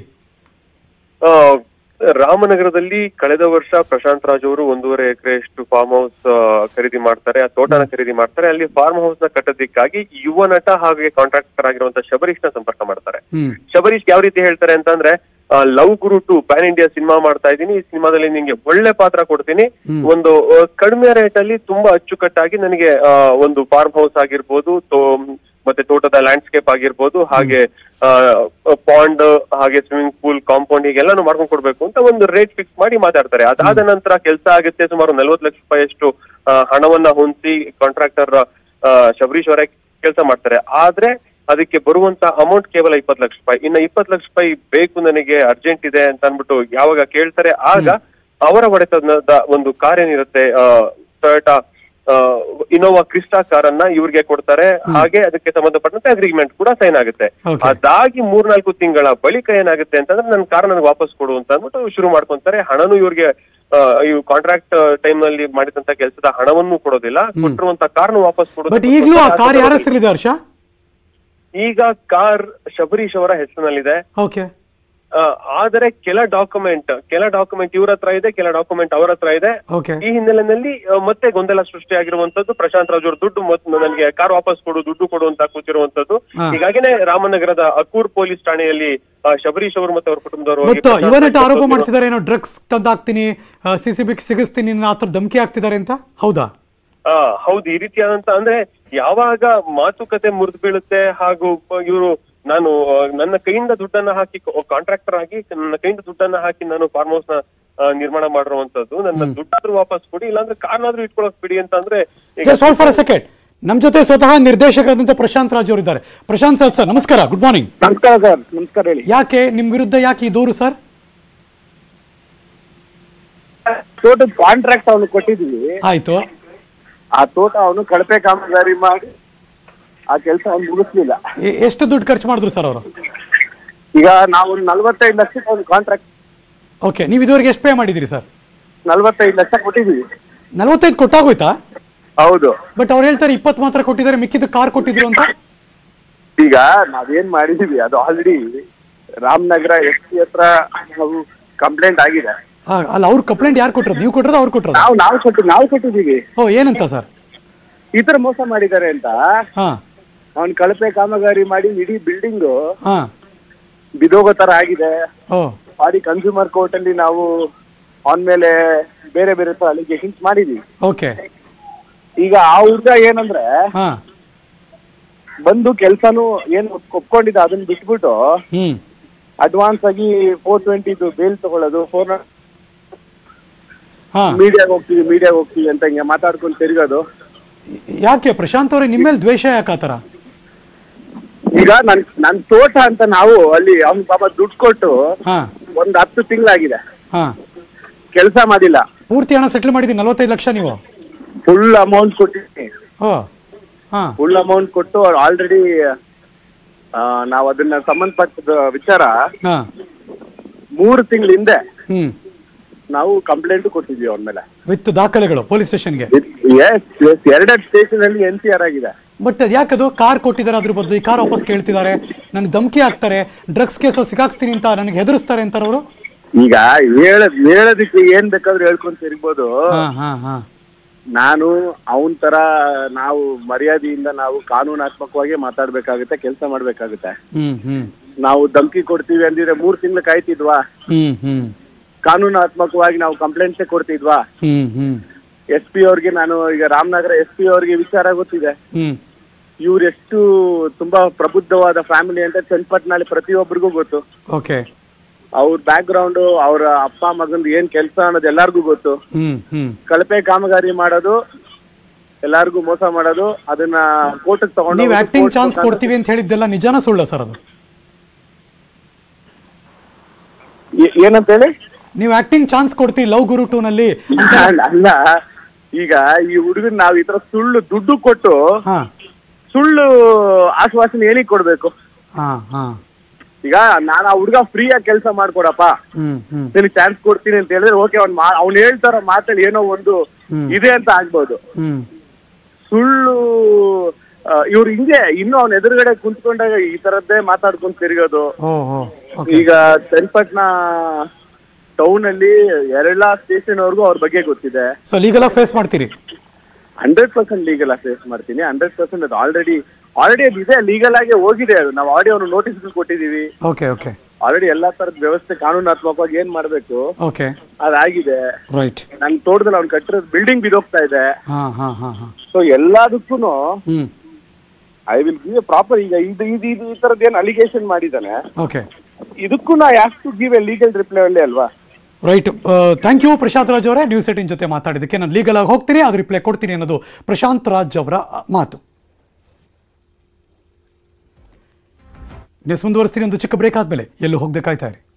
S8: ಆ, ರಾಮನಗರದಲ್ಲಿ ಕಳೆದ ವರ್ಷ ಪ್ರಶಾಂತ್ ರಾಜ್ ಅವರು ಒಂದೂವರೆ ಎಕರೆಯಷ್ಟು ಫಾರ್ಮ್ ಹೌಸ್ ಖರೀದಿ ಮಾಡ್ತಾರೆ ಆ ತೋಟನ ಖರೀದಿ ಮಾಡ್ತಾರೆ ಅಲ್ಲಿ ಫಾರ್ಮ್ ಹೌಸ್ ನ ಕಟ್ಟೋದಕ್ಕಾಗಿ ಯುವ ನಟ ಹಾಗೆ ಕಾಂಟ್ರಾಕ್ಟರ್ ಆಗಿರುವಂತ ಶಬರೀಶ್ ನ ಸಂಪರ್ಕ ಮಾಡ್ತಾರೆ
S1: ಹ್ಮ್
S8: ಶಬರೀಶ್ ಯಾವ ರೀತಿ ಹೇಳ್ತಾರೆ ಅಂತಂದ್ರೆ love Guru two pan India cinema ಮಾಡ್ತಾ ಇದ್ದೀನಿ ಈ ಸಿನಿಮಾದಲ್ಲಿ ನಿಂಗೆ ಒಳ್ಳೆ ಪಾತ್ರ ಕೊಡ್ತೀನಿ ಒಂದು ಆ, ಕಡಿಮೆ ರೇಟ್ ಅಲ್ಲಿ ತುಂಬಾ ಅಚ್ಚುಕಟ್ಟಾಗಿ ನನಗೆ ಆ, ಒಂದು ಫಾರ್ಮ್ ಹೌಸ್ ಆಗಿರ್ಬೋದು ತೋ- ಮತ್ತೆ ತೋಟದ ಲ್ಯಾಂಡ್ಸ್ಕೇಪ್ ಆಗಿರ್ಬೋದು ಹಾಗೆ ಪಾಂಡ್ ಹಾಗೆ ಸ್ವಿಮ್ಮಿಂಗ್ ಪೂಲ್ ಕಾಂಪೌಂಡ್ ಹೀಗೆಲ್ಲಾನು ಮಾಡ್ಕೊಂಡು ಕೊಡ್ಬೇಕು ಅಂತ ಒಂದು ರೇಟ್ ಫಿಕ್ಸ್ ಮಾಡಿ ಮಾತಾಡ್ತಾರೆ ಅದಾದ ನಂತರ ಕೆಲಸ ಆಗುತ್ತೆ ಸುಮಾರು ನಲ್ವತ್ತು ಲಕ್ಷ ರೂಪಾಯಿಯಷ್ಟು ಆ, ಹಣವನ್ನ ಹೊಂದಿಸಿ ಕಾಂಟ್ರಾಕ್ಟರ್ ಶಬರೀಶ್ ಅವರೇ ಕೆಲಸ ಮಾಡ್ತಾರೆ ಆದ್ರೆ ಅದಕ್ಕೆ ಬರುವಂತ ಅಮೌಂಟ್ ಕೇವಲ ಇಪ್ಪತ್ತು ಲಕ್ಷ ರೂಪಾಯಿ ಇನ್ನ ಇಪ್ಪತ್ತು ಲಕ್ಷ ರೂಪಾಯಿ ಬೇಕು ನನಗೆ ಅರ್ಜೆಂಟ್ ಇದೆ ಅಂತ ಅನ್ಬಿಟ್ಟು ಯಾವಾಗ ಕೇಳ್ತಾರೆ ಆಗ ಅವರ ಒಡೆತನದ ಒಂದು ಕಾರ್ ಏನಿರುತ್ತೆ ಟೊಯೋಟಾ ಇನೋವಾ ಕ್ರಿಸ್ಟಾ ಕಾರನ್ನ ಇವ್ರಿಗೆ ಕೊಡ್ತಾರೆ ಹಾಗೆ ಅದಕ್ಕೆ ಸಂಬಂಧಪಟ್ಟಂತೆ ಅಗ್ರಿಮೆಂಟ್ ಕೂಡ ಸೈನ್ ಆಗುತ್ತೆ
S1: Okay.
S8: ಅದಾಗಿ ಮೂರ್ನಾಲ್ಕು ತಿಂಗಳ ಬಳಿಕ ಏನಾಗುತ್ತೆ ಅಂತಂದ್ರೆ ನನ್ನ ಕಾರ್ ನನಗೆ ವಾಪಸ್ ಕೊಡು ಅಂತ ಅಂದ್ಬಿಟ್ಟು ಶುರು ಮಾಡ್ಕೊಂತಾರೆ ಹಣನು ಇವ್ರಿಗೆ ಆ, ಇವು ಕಾಂಟ್ರಾಕ್ಟ್ ಟೈಮ್ ನಲ್ಲಿ ಮಾಡಿದಂತ ಕೆಲಸದ ಹಣವನ್ನು ಕೊಡೋದಿಲ್ಲ ಕೊಟ್ಟಿರುವಂತ ಕಾರ್ನು ವಾಪಸ್ ಕೊಡೋದು
S1: ಬಟ್ ಈಗಲೂ ಆ ಕಾರ್ ಯಾರ ಹೆಸರಿದೆ ಹರ್ಷ
S8: ಈಗ ಕಾರ್ ಶಬರೀಶ್ ಅವರ ಹೆಸರಿನಲ್ಲಿದೆ
S1: ಓಕೆ
S8: ಆ, ಆದರೆ ಕೆಲ ಡಾಕ್ಯುಮೆಂಟ್ ಕೆಲ ಡಾಕ್ಯುಮೆಂಟ್ ಇವ್ರ ಹತ್ರ ಇದೆ ಕೆಲ ಡಾಕ್ಯುಮೆಂಟ್ ಅವರ ಹತ್ರ ಇದೆ
S1: ಓಕೆ
S8: ಈ ಹಿನ್ನೆಲೆಯಲ್ಲಿ ಆ, ಮತ್ತೆ ಗೊಂದಲ ಸೃಷ್ಟಿಯಾಗಿರುವಂತದ್ದು ಪ್ರಶಾಂತ್ ರಾಜ್ ಅವರು ದುಡ್ಡು ಮತ್ತು ನನಗೆ ಕಾರ್ ವಾಪಸ್ ಕೊಡು ದುಡ್ಡು ಕೊಡು ಅಂತ ಕೂತಿರುವಂತದ್ದು
S1: ಹಾ.
S8: ಹೀಗಾಗಿನೇ ರಾಮನಗರದ ಅಕೂರ್ ಪೊಲೀಸ್ ಠಾಣೆಯಲ್ಲಿ ಆ, ಶಬರೀಶ್ ಅವರು ಮತ್ತೆ ಅವ್ರ ಕುಟುಂಬದವರು ಹೋಗಿ
S1: ಮತ್ತು
S8: ಪ್ರಶಾಂತ್
S1: ಯುವನಟ
S8: ರಾಜ್
S1: ಆರೋಪ
S8: ಅವರು-
S1: ಮಾಡ್ತಿದ್ದಾರೆ ಏನೋ ಡ್ರಗ್ಸ್ ತಂದಾಕ್ತೀನಿ ಸಿ ಸಿ ಬಿ ಸಿಗಿಸ್ತೀನಿ ನನ್ನ ಆ ಥರ ಧಮಕಿ ಹಾಕ್ತಿದ್ದಾರೆ ಅಂತ ಹೌದಾ
S8: ಆ, ಹೌದು ಈ ರೀತಿಯಾದಂತ ಅಂದ್ರೆ ಯಾವಾಗ ಮಾತುಕತೆ ಮುರಿದು ಬೀಳುತ್ತೆ ಹಾಗೂ ಇವರು ನಾನು ಆ, ನನ್ನ ಕೈಯಿಂದ ದುಡ್ಡನ್ನ ಹಾಕಿ ಕಾಂಟ್ರಾಕ್ಟರ್ ಆಗಿ ನನ್ನ ಕೈಯಿಂದ ದುಡ್ಡನ್ನ ಹಾಕಿ ನಾನು ಫಾರ್ಮ್ ಹೌಸ್ ನ ಆ, ನಿರ್ಮಾಣ ಮಾಡಿರುವಂತದ್ದು ನನ್ನ ದುಡ್ಡಾದ್ರೂ ವಾಪಸ್ ಕೊಡಿ ಇಲ್ಲಾಂದ್ರೆ ಕಾರ್ನಾದ್ರೂ ಇಟ್ಕೊಳಕ್ ಬಿಡಿ ಅಂತ ಅಂದ್ರೆ ಈಗ-
S1: just hold for a second ನಮ್ಮ ಜೊತೆ ಸ್ವತಃ ನಿರ್ದೇಶಕರಾದಂಥ ಪ್ರಶಾಂತ್ ರಾಜ್ ಅವರು ಇದ್ದಾರೆ ಪ್ರಶಾಂತ್ ಸರ್ ಸರ್ ನಮಸ್ಕಾರ ಗುಡ್ ಮಾರ್ನಿಂಗ್
S9: ನಮಸ್ಕಾರ ಸರ್ ನಮಸ್ಕಾರ ಹೇಳಿ
S1: ಯಾಕೆ ನಿಮ್ಮ ವಿರುದ್ಧ ಯಾಕೆ ಈ ದೂರು ಸರ್
S9: ತೋಟದ ಕಾಂಟ್ರಾಕ್ಟ್ ಅವನು ಕೊಟ್ಟಿದ್ವಿ
S1: ಆಯ್ತು
S9: ಆ ತೋಟ ಅವನು ಕಳಪೆ ಕಾಮಗಾರಿ ಮಾಡಿ ಆ ಕೆಲಸ ಅವ್ನು ಮುಗಿಸ್ಲಿಲ್ಲ
S1: ಎ- ಎಷ್ಟು ದುಡ್ಡು ಖರ್ಚು ಮಾಡಿದ್ರು ಸರ್ ಅವರು
S9: ಈಗ ನಾವು ಒಂದು ನಲ್ವತ್ತೈದು ಲಕ್ಷಕ್ಕೆ ಒಂದು ಕಾಂಟ್ರಾಕ್ಟ್
S1: ಓಕೆ ನೀವು ಇದುವರೆಗೆ ಎಷ್ಟು ಪೇ ಮಾಡಿದ್ದೀರಿ ಸರ್
S9: ನಲ್ವತ್ತೈದು ಲಕ್ಷ ಕೊಟ್ಟಿದ್ವಿ
S1: ನಲವತ್ತೈದು ಕೊಟ್ಟಾಗೋಯ್ತಾ
S9: ಹೌದು
S1: ಬಟ್ ಅವ್ರು ಹೇಳ್ತಾರೆ ಇಪ್ಪತ್ತು ಮಾತ್ರ ಕೊಟ್ಟಿದ್ದಾರೆ ಮಿಕ್ಕಿದ್ದು ಕಾರ್ ಕೊಟ್ಟಿದ್ರು ಅಂತ
S9: ಈಗ ನಾವೇನ್ ಮಾಡಿದೀವಿ ಅದು ಆಲ್ರೆಡಿ ರಾಮನಗರ ಎಸ್ ಪಿ ಹತ್ರ ನಾವು ಕಂಪ್ಲೇಂಟ್ ಆಗಿದೆ
S1: ಆ, ಅಲ್ಲ ಅವ್ರ ಕಂಪ್ಲೇಂಟ್ ಯಾರು ಕೊಟ್ಟರು ನೀವು ಕೊಟ್ಟರದ ಅವ್ರು ಕೊಟ್ಟರು
S9: ನಾವು ನಾವು ಕೊಟ್ಟು ನಾವು ಕೊಟ್ಟಿದ್ದೀವಿ
S1: ಓ ಏನಂತ ಸರ್
S9: ಈ ತರ ಮೋಸ ಮಾಡಿದ್ದಾರೆ ಅಂತ
S1: ಹಾ
S9: ಅವ್ನ್ ಕಳಪೆ ಕಾಮಗಾರಿ ಮಾಡಿ ಇಡೀ ಬಿಲ್ಡಿಂಗ್
S1: ಹಾ
S9: ಬಿದೋಗೋ ತರ ಆಗಿದೆ
S1: ಓ
S9: ಮಾಡಿ ಕನ್ಸ್ಯೂಮರ್ ಕೋರ್ಟ್ ಅಲ್ಲಿ ನಾವು ಅವನ ಮೇಲೆ ಬೇರೆ ಬೇರೆ ತರ ಅಲಿಗೇಷನ್ಸ್ ಮಾಡಿದೀವಿ
S1: ಓಕೆ
S9: ಈಗ ಆ ಹುಡ್ಗ ಏನಂದ್ರೆ
S1: ಹಾ
S9: ಬಂದು ಕೆಲ್ಸನು ಏನ್ ಒಪ್ಕೊಂಡಿದ್ದ ಅದನ್ನ ಬಿಟ್ಬಿಟ್ಟು
S1: ಹ್ಮ್
S9: ಅಡ್ವಾನ್ಸ್ ಆಗಿ ಫೋರ್ ಟ್ವೆಂಟಿದು ಬೇಲ್ ತಗೊಳ್ಳೋದು ಫೋರ್
S1: ಹಾ
S9: ಮೀಡಿಯಾಗ ಹೋಗ್ತೀವಿ ಮೀಡಿಯಾಗ ಹೋಗ್ತೀವಿ ಅಂತ ಹಿಂಗೆ ಮಾತಾಡ್ಕೊಂಡು ತಿರ್ಗೋದು
S1: ಯಾಕೆ ಪ್ರಶಾಂತ್ ಅವ್ರಿಗೆ ನಿಮ್ಮ ಮೇಲೆ ದ್ವೇಷ ಯಾಕೆ ಆ ಥರ
S9: ಈಗ ನನ್ ನನ್ ತೋಟ ಅಂತ ನಾವು ಅಲ್ಲಿ ಅವ್ನ ಪಾಪ ದುಡ್ಡು ಕೊಟ್ಟು
S1: ಹಾ
S9: ಒಂದ್ ಹತ್ತು ತಿಂಗಳಾಗಿದೆ
S1: ಹಾ
S9: ಕೆಲಸ ಮಾಡಿಲ್ಲ
S1: ಪೂರ್ತಿ ಹಣ ಸೆಟ್ಲ್ ಮಾಡಿದ್ದೀನಿ ನಲವತ್ತೈದು ಲಕ್ಷ ನೀವು
S9: ಫುಲ್ ಅಮೌಂಟ್ ಕೊಟ್ಟಿದ್ದೀನಿ
S1: ಓ ಹಾ
S9: ಫುಲ್ ಅಮೌಂಟ್ ಕೊಟ್ಟು ಆಲ್ರೆಡಿ ನಾವು ಅದನ್ನ ಸಂಬಂಧಪಟ್ಟ ವಿಚಾರ
S1: ಹಾ
S9: ಮೂರು ತಿಂಗಳ ಹಿಂದೆ
S1: ಹ್ಮ್
S9: ನಾವು ಕಂಪ್ಲೇಂಟ್ ಕೊಟ್ಟಿದ್ವಿ ಅವನ ಮೇಲೆ
S1: ವಿತ್ ದಾಖಲೆಗಳು ಪೊಲೀಸ್ ಸ್ಟೇಷನ್ಗೆ
S9: ಎಸ್ ಎಸ್ ಎರಡೆರಡು ಸ್ಟೇಷನ್ ಅಲ್ಲಿ ಎನ್ ಸಿ ಆರ್ ಆಗಿದೆ
S1: ಬಟ್ ಅದು ಯಾಕದು ಕಾರ್ ಕೊಟ್ಟಿದ್ದಾರೆ ಅದ್ರ ಬದಲು ಈ ಕಾರ್ ವಾಪಸ್ ಕೇಳ್ತಿದ್ದಾರೆ ನನಗೆ ಧಮಕಿ ಹಾಕ್ತಾರೆ ಡ್ರಗ್ಸ್ ಕೇಸಲ್ಲಿ ಸಿಗಾಕ್ಸ್ತೀನಿ ಅಂತ ನನಗೆ ಹೆದರಿಸ್ತಾರೆ ಅಂತಾರೆ ಅವರು
S9: ಈಗ ಹೇಳದ್ ಹೇಳೋದಕ್ಕೆ ಏನ್ ಬೇಕಾದ್ರೂ ಹೇಳ್ಕೊಂತ ತಿರ್ಬೋದು
S1: ಹಾ ಹಾ ಹಾ
S9: ನಾನು ಅವನ್ ತರ ನಾವು ಮರ್ಯಾದೆಯಿಂದ ನಾವು ಕಾನೂನಾತ್ಮಕವಾಗಿ ಮಾತಾಡ್ಬೇಕಾಗುತ್ತೆ ಕೆಲಸ ಮಾಡ್ಬೇಕಾಗುತ್ತೆ
S1: ಹ್ಮ್ ಹ್ಮ್
S9: ನಾವು ಧಮಕಿ ಕೊಡ್ತೀವಿ ಅಂದಿದ್ರೆ ಮೂರ್ ತಿಂಗಳು ಕಾಯ್ತಿದ್ವಾ
S1: ಹ್ಮ್ ಹ್ಮ್
S9: ಕಾನೂನಾತ್ಮಕವಾಗಿ ನಾವು ಕಂಪ್ಲೇಂಟ್ಸೇ ಕೊಡ್ತಿದ್ವಾ
S1: ಹ್ಮ್ ಹ್ಮ್
S9: ಎಸ್ ಪಿ ಅವ್ರಿಗೆ ನಾನು ಈಗ ರಾಮನಗರ ಎಸ್ ಪಿ ಅವ್ರಿಗೆ ವಿಚಾರ ಗೊತ್ತಿದೆ
S1: ಹ್ಮ್
S9: ಇವ್ರು ಎಷ್ಟು ತುಂಬಾ ಪ್ರಬುದ್ಧವಾದ ಫ್ಯಾಮಿಲಿ ಅಂತ ಚನ್ನಪಟ್ಟಣಲ್ಲಿ ಪ್ರತಿಯೊಬ್ಬರಿಗೂ ಗೊತ್ತು
S1: ಓಕೆ
S9: ಅವ್ರ ಬ್ಯಾಕ್ ಗ್ರೌಂಡ್ ಅವ್ರ ಅಪ್ಪ ಮಗಂದು ಏನ್ ಕೆಲಸ ಅನ್ನೋದು ಎಲ್ಲಾರ್ಗೂ ಗೊತ್ತು
S1: ಹ್ಮ್ ಹ್ಮ್
S9: ಕಳಪೆ ಕಾಮಗಾರಿ ಮಾಡೋದು ಎಲ್ಲಾರ್ಗೂ ಮೋಸ ಮಾಡೋದು ಅದನ್ನ ಕೋರ್ಟ್ ತಗೊಂಡು
S1: ನೀವು ಆಕ್ಟಿಂಗ್ ಚಾನ್ಸ್ ಕೊಡ್ತೀವಿ ಅಂತ ಹೇಳಿದ್ದೆಲ್ಲ ನಿಜಾನ ಸುಳ್ಳ ಸರ್ ಅದು
S9: ಏ- ಏನಂತ ಹೇಳಿ
S1: ನೀವು ಆಕ್ಟಿಂಗ್ ಚಾನ್ಸ್ ಕೊಡ್ತೀವಿ ಲವ್ ಗುರು ಟೂ ನಲ್ಲಿ
S9: ಅಲ್ಲ ಅಲ್ಲ, ಈಗ ಈ ಹುಡುಗನ್ ನಾವ್ ಈ ತರ ಸುಳ್ಳು ದುಡ್ಡು ಕೊಟ್ಟು
S1: ಹಾ
S9: ಸುಳ್ಳು ಆಶ್ವಾಸನೆ ಏನಿಗೆ ಕೊಡ್ಬೇಕು
S1: ಹಾ ಹಾ
S9: ಈಗ ನಾನು ಆ ಹುಡುಗ ಫ್ರೀ ಆಗಿ ಕೆಲಸ ಮಾಡ್ಕೊಡಪ್ಪ
S1: ಹ್ಮ್ ಹ್ಮ್
S9: ನಿನಗೆ ಚಾನ್ಸ್ ಕೊಡ್ತೀನಿ ಅಂತ ಹೇಳಿದ್ರೆ ಓಕೆ ಅವ್ನ್ ಮಾ ಅವ್ನು ಹೇಳ್ತಾರ ಮಾತಲ್ಲಿ ಏನೋ ಒಂದು
S1: ಹ್ಮ್.
S9: ಇದೆ ಅಂತ ಆಗ್ಬೋದು
S1: ಹ್ಮ್
S9: ಸುಳ್ಳು ಇವ್ರು ಹಿಂಗೆ ಇನ್ನು ಅವ್ನ ಎದುರುಗಡೆ ಕುಂತ್ಕೊಂಡಾಗ ಈ ತರದ್ದೇ ಮಾತಾಡ್ಕೊಂಡ್ ತಿರ್ಗೋದು
S1: ಓ ಓ ಓಕೆ
S9: ಈಗ ಚನ್ನಪಟ್ಟಣ ಟೌನ್ ಅಲ್ಲಿ ಎರಡಾ ಸ್ಟೇಷನ್ ಅವ್ರಿಗೂ ಅವ್ರ ಬಗ್ಗೆ ಗೊತ್ತಿದೆ
S1: ಸೊ ಲೀಗಲ್ ಫೇಸ್ ಮಾಡ್ತೀರಿ
S9: ಹಂಡ್ರೆಡ್ ಪರ್ಸೆಂಟ್ ಲೀಗಲ್ ಆಗಿ ಫೇಸ್ ಮಾಡ್ತೀನಿ ಹಂಡ್ರೆಡ್ ಪರ್ಸೆಂಟ್ ಅದು ಆಲ್ರೆಡಿ ಆಲ್ರೆಡಿ ಅದು ಇದೆ ಲೀಗಲ್ ಆಗಿ ಹೋಗಿದೆ ಅದು ನಾವು ಆಡಿಯೋ ನೋಟಿಸ್ ಕೊಟ್ಟಿದೀವಿ
S1: ಓಕೆ ಓಕೆ
S9: ಆಲ್ರೆಡಿ ಎಲ್ಲಾ ತರದ ವ್ಯವಸ್ಥೆ ಕಾನೂನಾತ್ಮಕವಾಗಿ ಏನ್ ಮಾಡ್ಬೇಕು
S1: ಓಕೆ
S9: ಅದಾಗಿದೆ
S1: ರೈಟ್
S9: ನನ್ ತೋಟದಲ್ಲಿ ಅವ್ನು ಕಟ್ಟಿರೋದು ಬಿಲ್ಡಿಂಗ್ ಬಿದೋಗ್ತಾ ಇದೆ
S1: ಹಾ ಹಾ ಹಾ ಹಾ
S9: ಸೊ ಎಲ್ಲದಕ್ಕೂ
S1: hmm
S9: I will give proper ಈಗ ಇದು ಇದು ಇದು ಈ ತರದ್ ಏನ್ ಅಲಿಗೇಷನ್ ಮಾಡಿದಾನೆ
S1: ಓಕೆ
S9: ಇದಕ್ಕೂ ನಾ ಯಾಕೆ to give a legal reply ಒಳ್ಳೆ ಅಲ್ವಾ
S1: right thank you Prashanth Raj ಅವರೇ ನ್ಯೂಸ್ ಏಟಿನ್ ಜೊತೆ ಮಾತಾಡಿದ್ದಕ್ಕೆ ನಾನು ಲೀಗಲ್ ಆಗಿ ಹೋಗ್ತೀನಿ ಅದು ರಿಪ್ಲೈ ಕೊಡ್ತೀನಿ ಅನ್ನೋದು ಪ್ರಶಾಂತ್ ರಾಜ್ ಅವರ ಅ, ಮಾತು ನ್ಯೂಸ್ ಮುಂದುವರಿಸ್ತೀನಿ ಒಂದು ಚಿಕ್ಕ ಬ್ರೇಕ್ ಆದ್ಮೇಲೆ ಎಲ್ಲೂ ಹೋಗದೆ ಕಾಯ್ತಾ ಇರಿ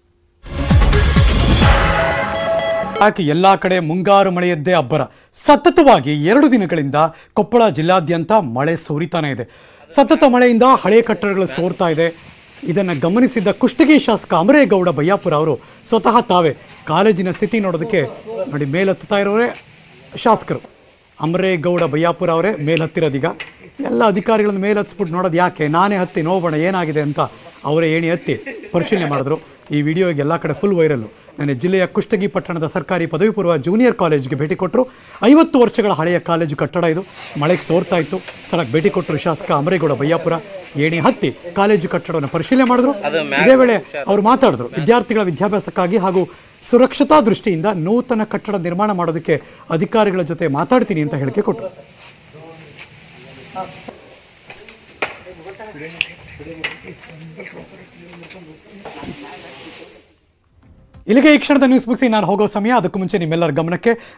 S1: ಯಾಕೆ ಎಲ್ಲ ಕಡೆ ಮುಂಗಾರು ಮಳೆಯದ್ದೇ ಅಬ್ಬರ ಸತತವಾಗಿ ಎರಡು ದಿನಗಳಿಂದ ಕೊಪ್ಪಳ ಜಿಲ್ಲಾದ್ಯಂತ ಮಳೆ ಸುರಿತಾನೆ ಇದೆ ಸತತ ಮಳೆಯಿಂದ ಹಳೆ ಕಟ್ಟಡಗಳು ಸೋರ್ತಾ ಇದೆ ಇದನ್ನು ಗಮನಿಸಿದ ಕುಷ್ಟಗಿ ಶಾಸಕ ಅಮರೇಗೌಡ ಬಯ್ಯಾಪುರ ಅವರು ಸ್ವತಃ ತಾವೇ ಕಾಲೇಜಿನ ಸ್ಥಿತಿ ನೋಡೋದಕ್ಕೆ ನೋಡಿ ಮೇಲೆತ್ತುತ್ತಾ ಇರೋರೇ ಶಾಸಕರು ಅಮರೇಗೌಡ ಬಯ್ಯಾಪುರ ಅವರೇ ಮೇಲತ್ತಿರೋದೀಗ ಎಲ್ಲ ಅಧಿಕಾರಿಗಳನ್ನ ಮೇಲೆ ಹತ್ಸ್ಬಿಟ್ಟು ನೋಡೋದು ಯಾಕೆ ನಾನೇ ಹತ್ತಿ ನೋಡೋಣ ಏನಾಗಿದೆ ಅಂತ ಅವರೇ ಏಣಿ ಹತ್ತಿ ಪರಿಶೀಲನೆ ಮಾಡಿದ್ರು ಈ ವಿಡಿಯೋ ಈಗ ಎಲ್ಲ ಕಡೆ ಫುಲ್ ವೈರಲ್ಲು ನನ್ನ ಜಿಲ್ಲೆಯ ಕುಷ್ಟಗಿ ಪಟ್ಟಣದ ಸರ್ಕಾರಿ ಪದವಿ ಪೂರ್ವ ಜೂನಿಯರ್ ಕಾಲೇಜ್ಗೆ ಭೇಟಿ ಕೊಟ್ಟರು ಐವತ್ತು ವರ್ಷಗಳ ಹಳೆಯ ಕಾಲೇಜು ಕಟ್ಟಡ ಇದು ಮಳೆಗೆ ಸೋರ್ತಾ ಇತ್ತು ಸ್ಥಳಕ್ಕೆ ಭೇಟಿ ಕೊಟ್ಟರು ಶಾಸಕ ಅಮರೇಗೌಡ ಬಯ್ಯಾಪುರ ಏಣಿ ಹತ್ತಿ ಕಾಲೇಜು ಕಟ್ಟಡವನ್ನು ಪರಿಶೀಲನೆ ಮಾಡಿದ್ರು ಇದೇ ವೇಳೆ ಅವರು ಮಾತಾಡಿದ್ರು ವಿದ್ಯಾರ್ಥಿಗಳ ವಿದ್ಯಾಭ್ಯಾಸಕ್ಕಾಗಿ ಹಾಗೂ ಸುರಕ್ಷತಾ ದೃಷ್ಟಿಯಿಂದ ನೂತನ ಕಟ್ಟಡ ನಿರ್ಮಾಣ ಮಾಡೋದಕ್ಕೆ ಅಧಿಕಾರಿಗಳ ಜೊತೆ ಮಾತಾಡ್ತೀನಿ ಅಂತ ಹೇಳಿಕೆ ಕೊಟ್ಟರು ಇಲ್ಲಿಗೆ ಈ ಕ್ಷಣದ ನ್ಯೂಸ್ ಮುಗಿಸಿ ನಾನು ಹೋಗೋ ಸಮಯ ಅದಕ್ಕೂ ಮುಂಚೆ ನಿಮ್ಮೆಲ್ಲರ ಗಮನಕ್ಕೆ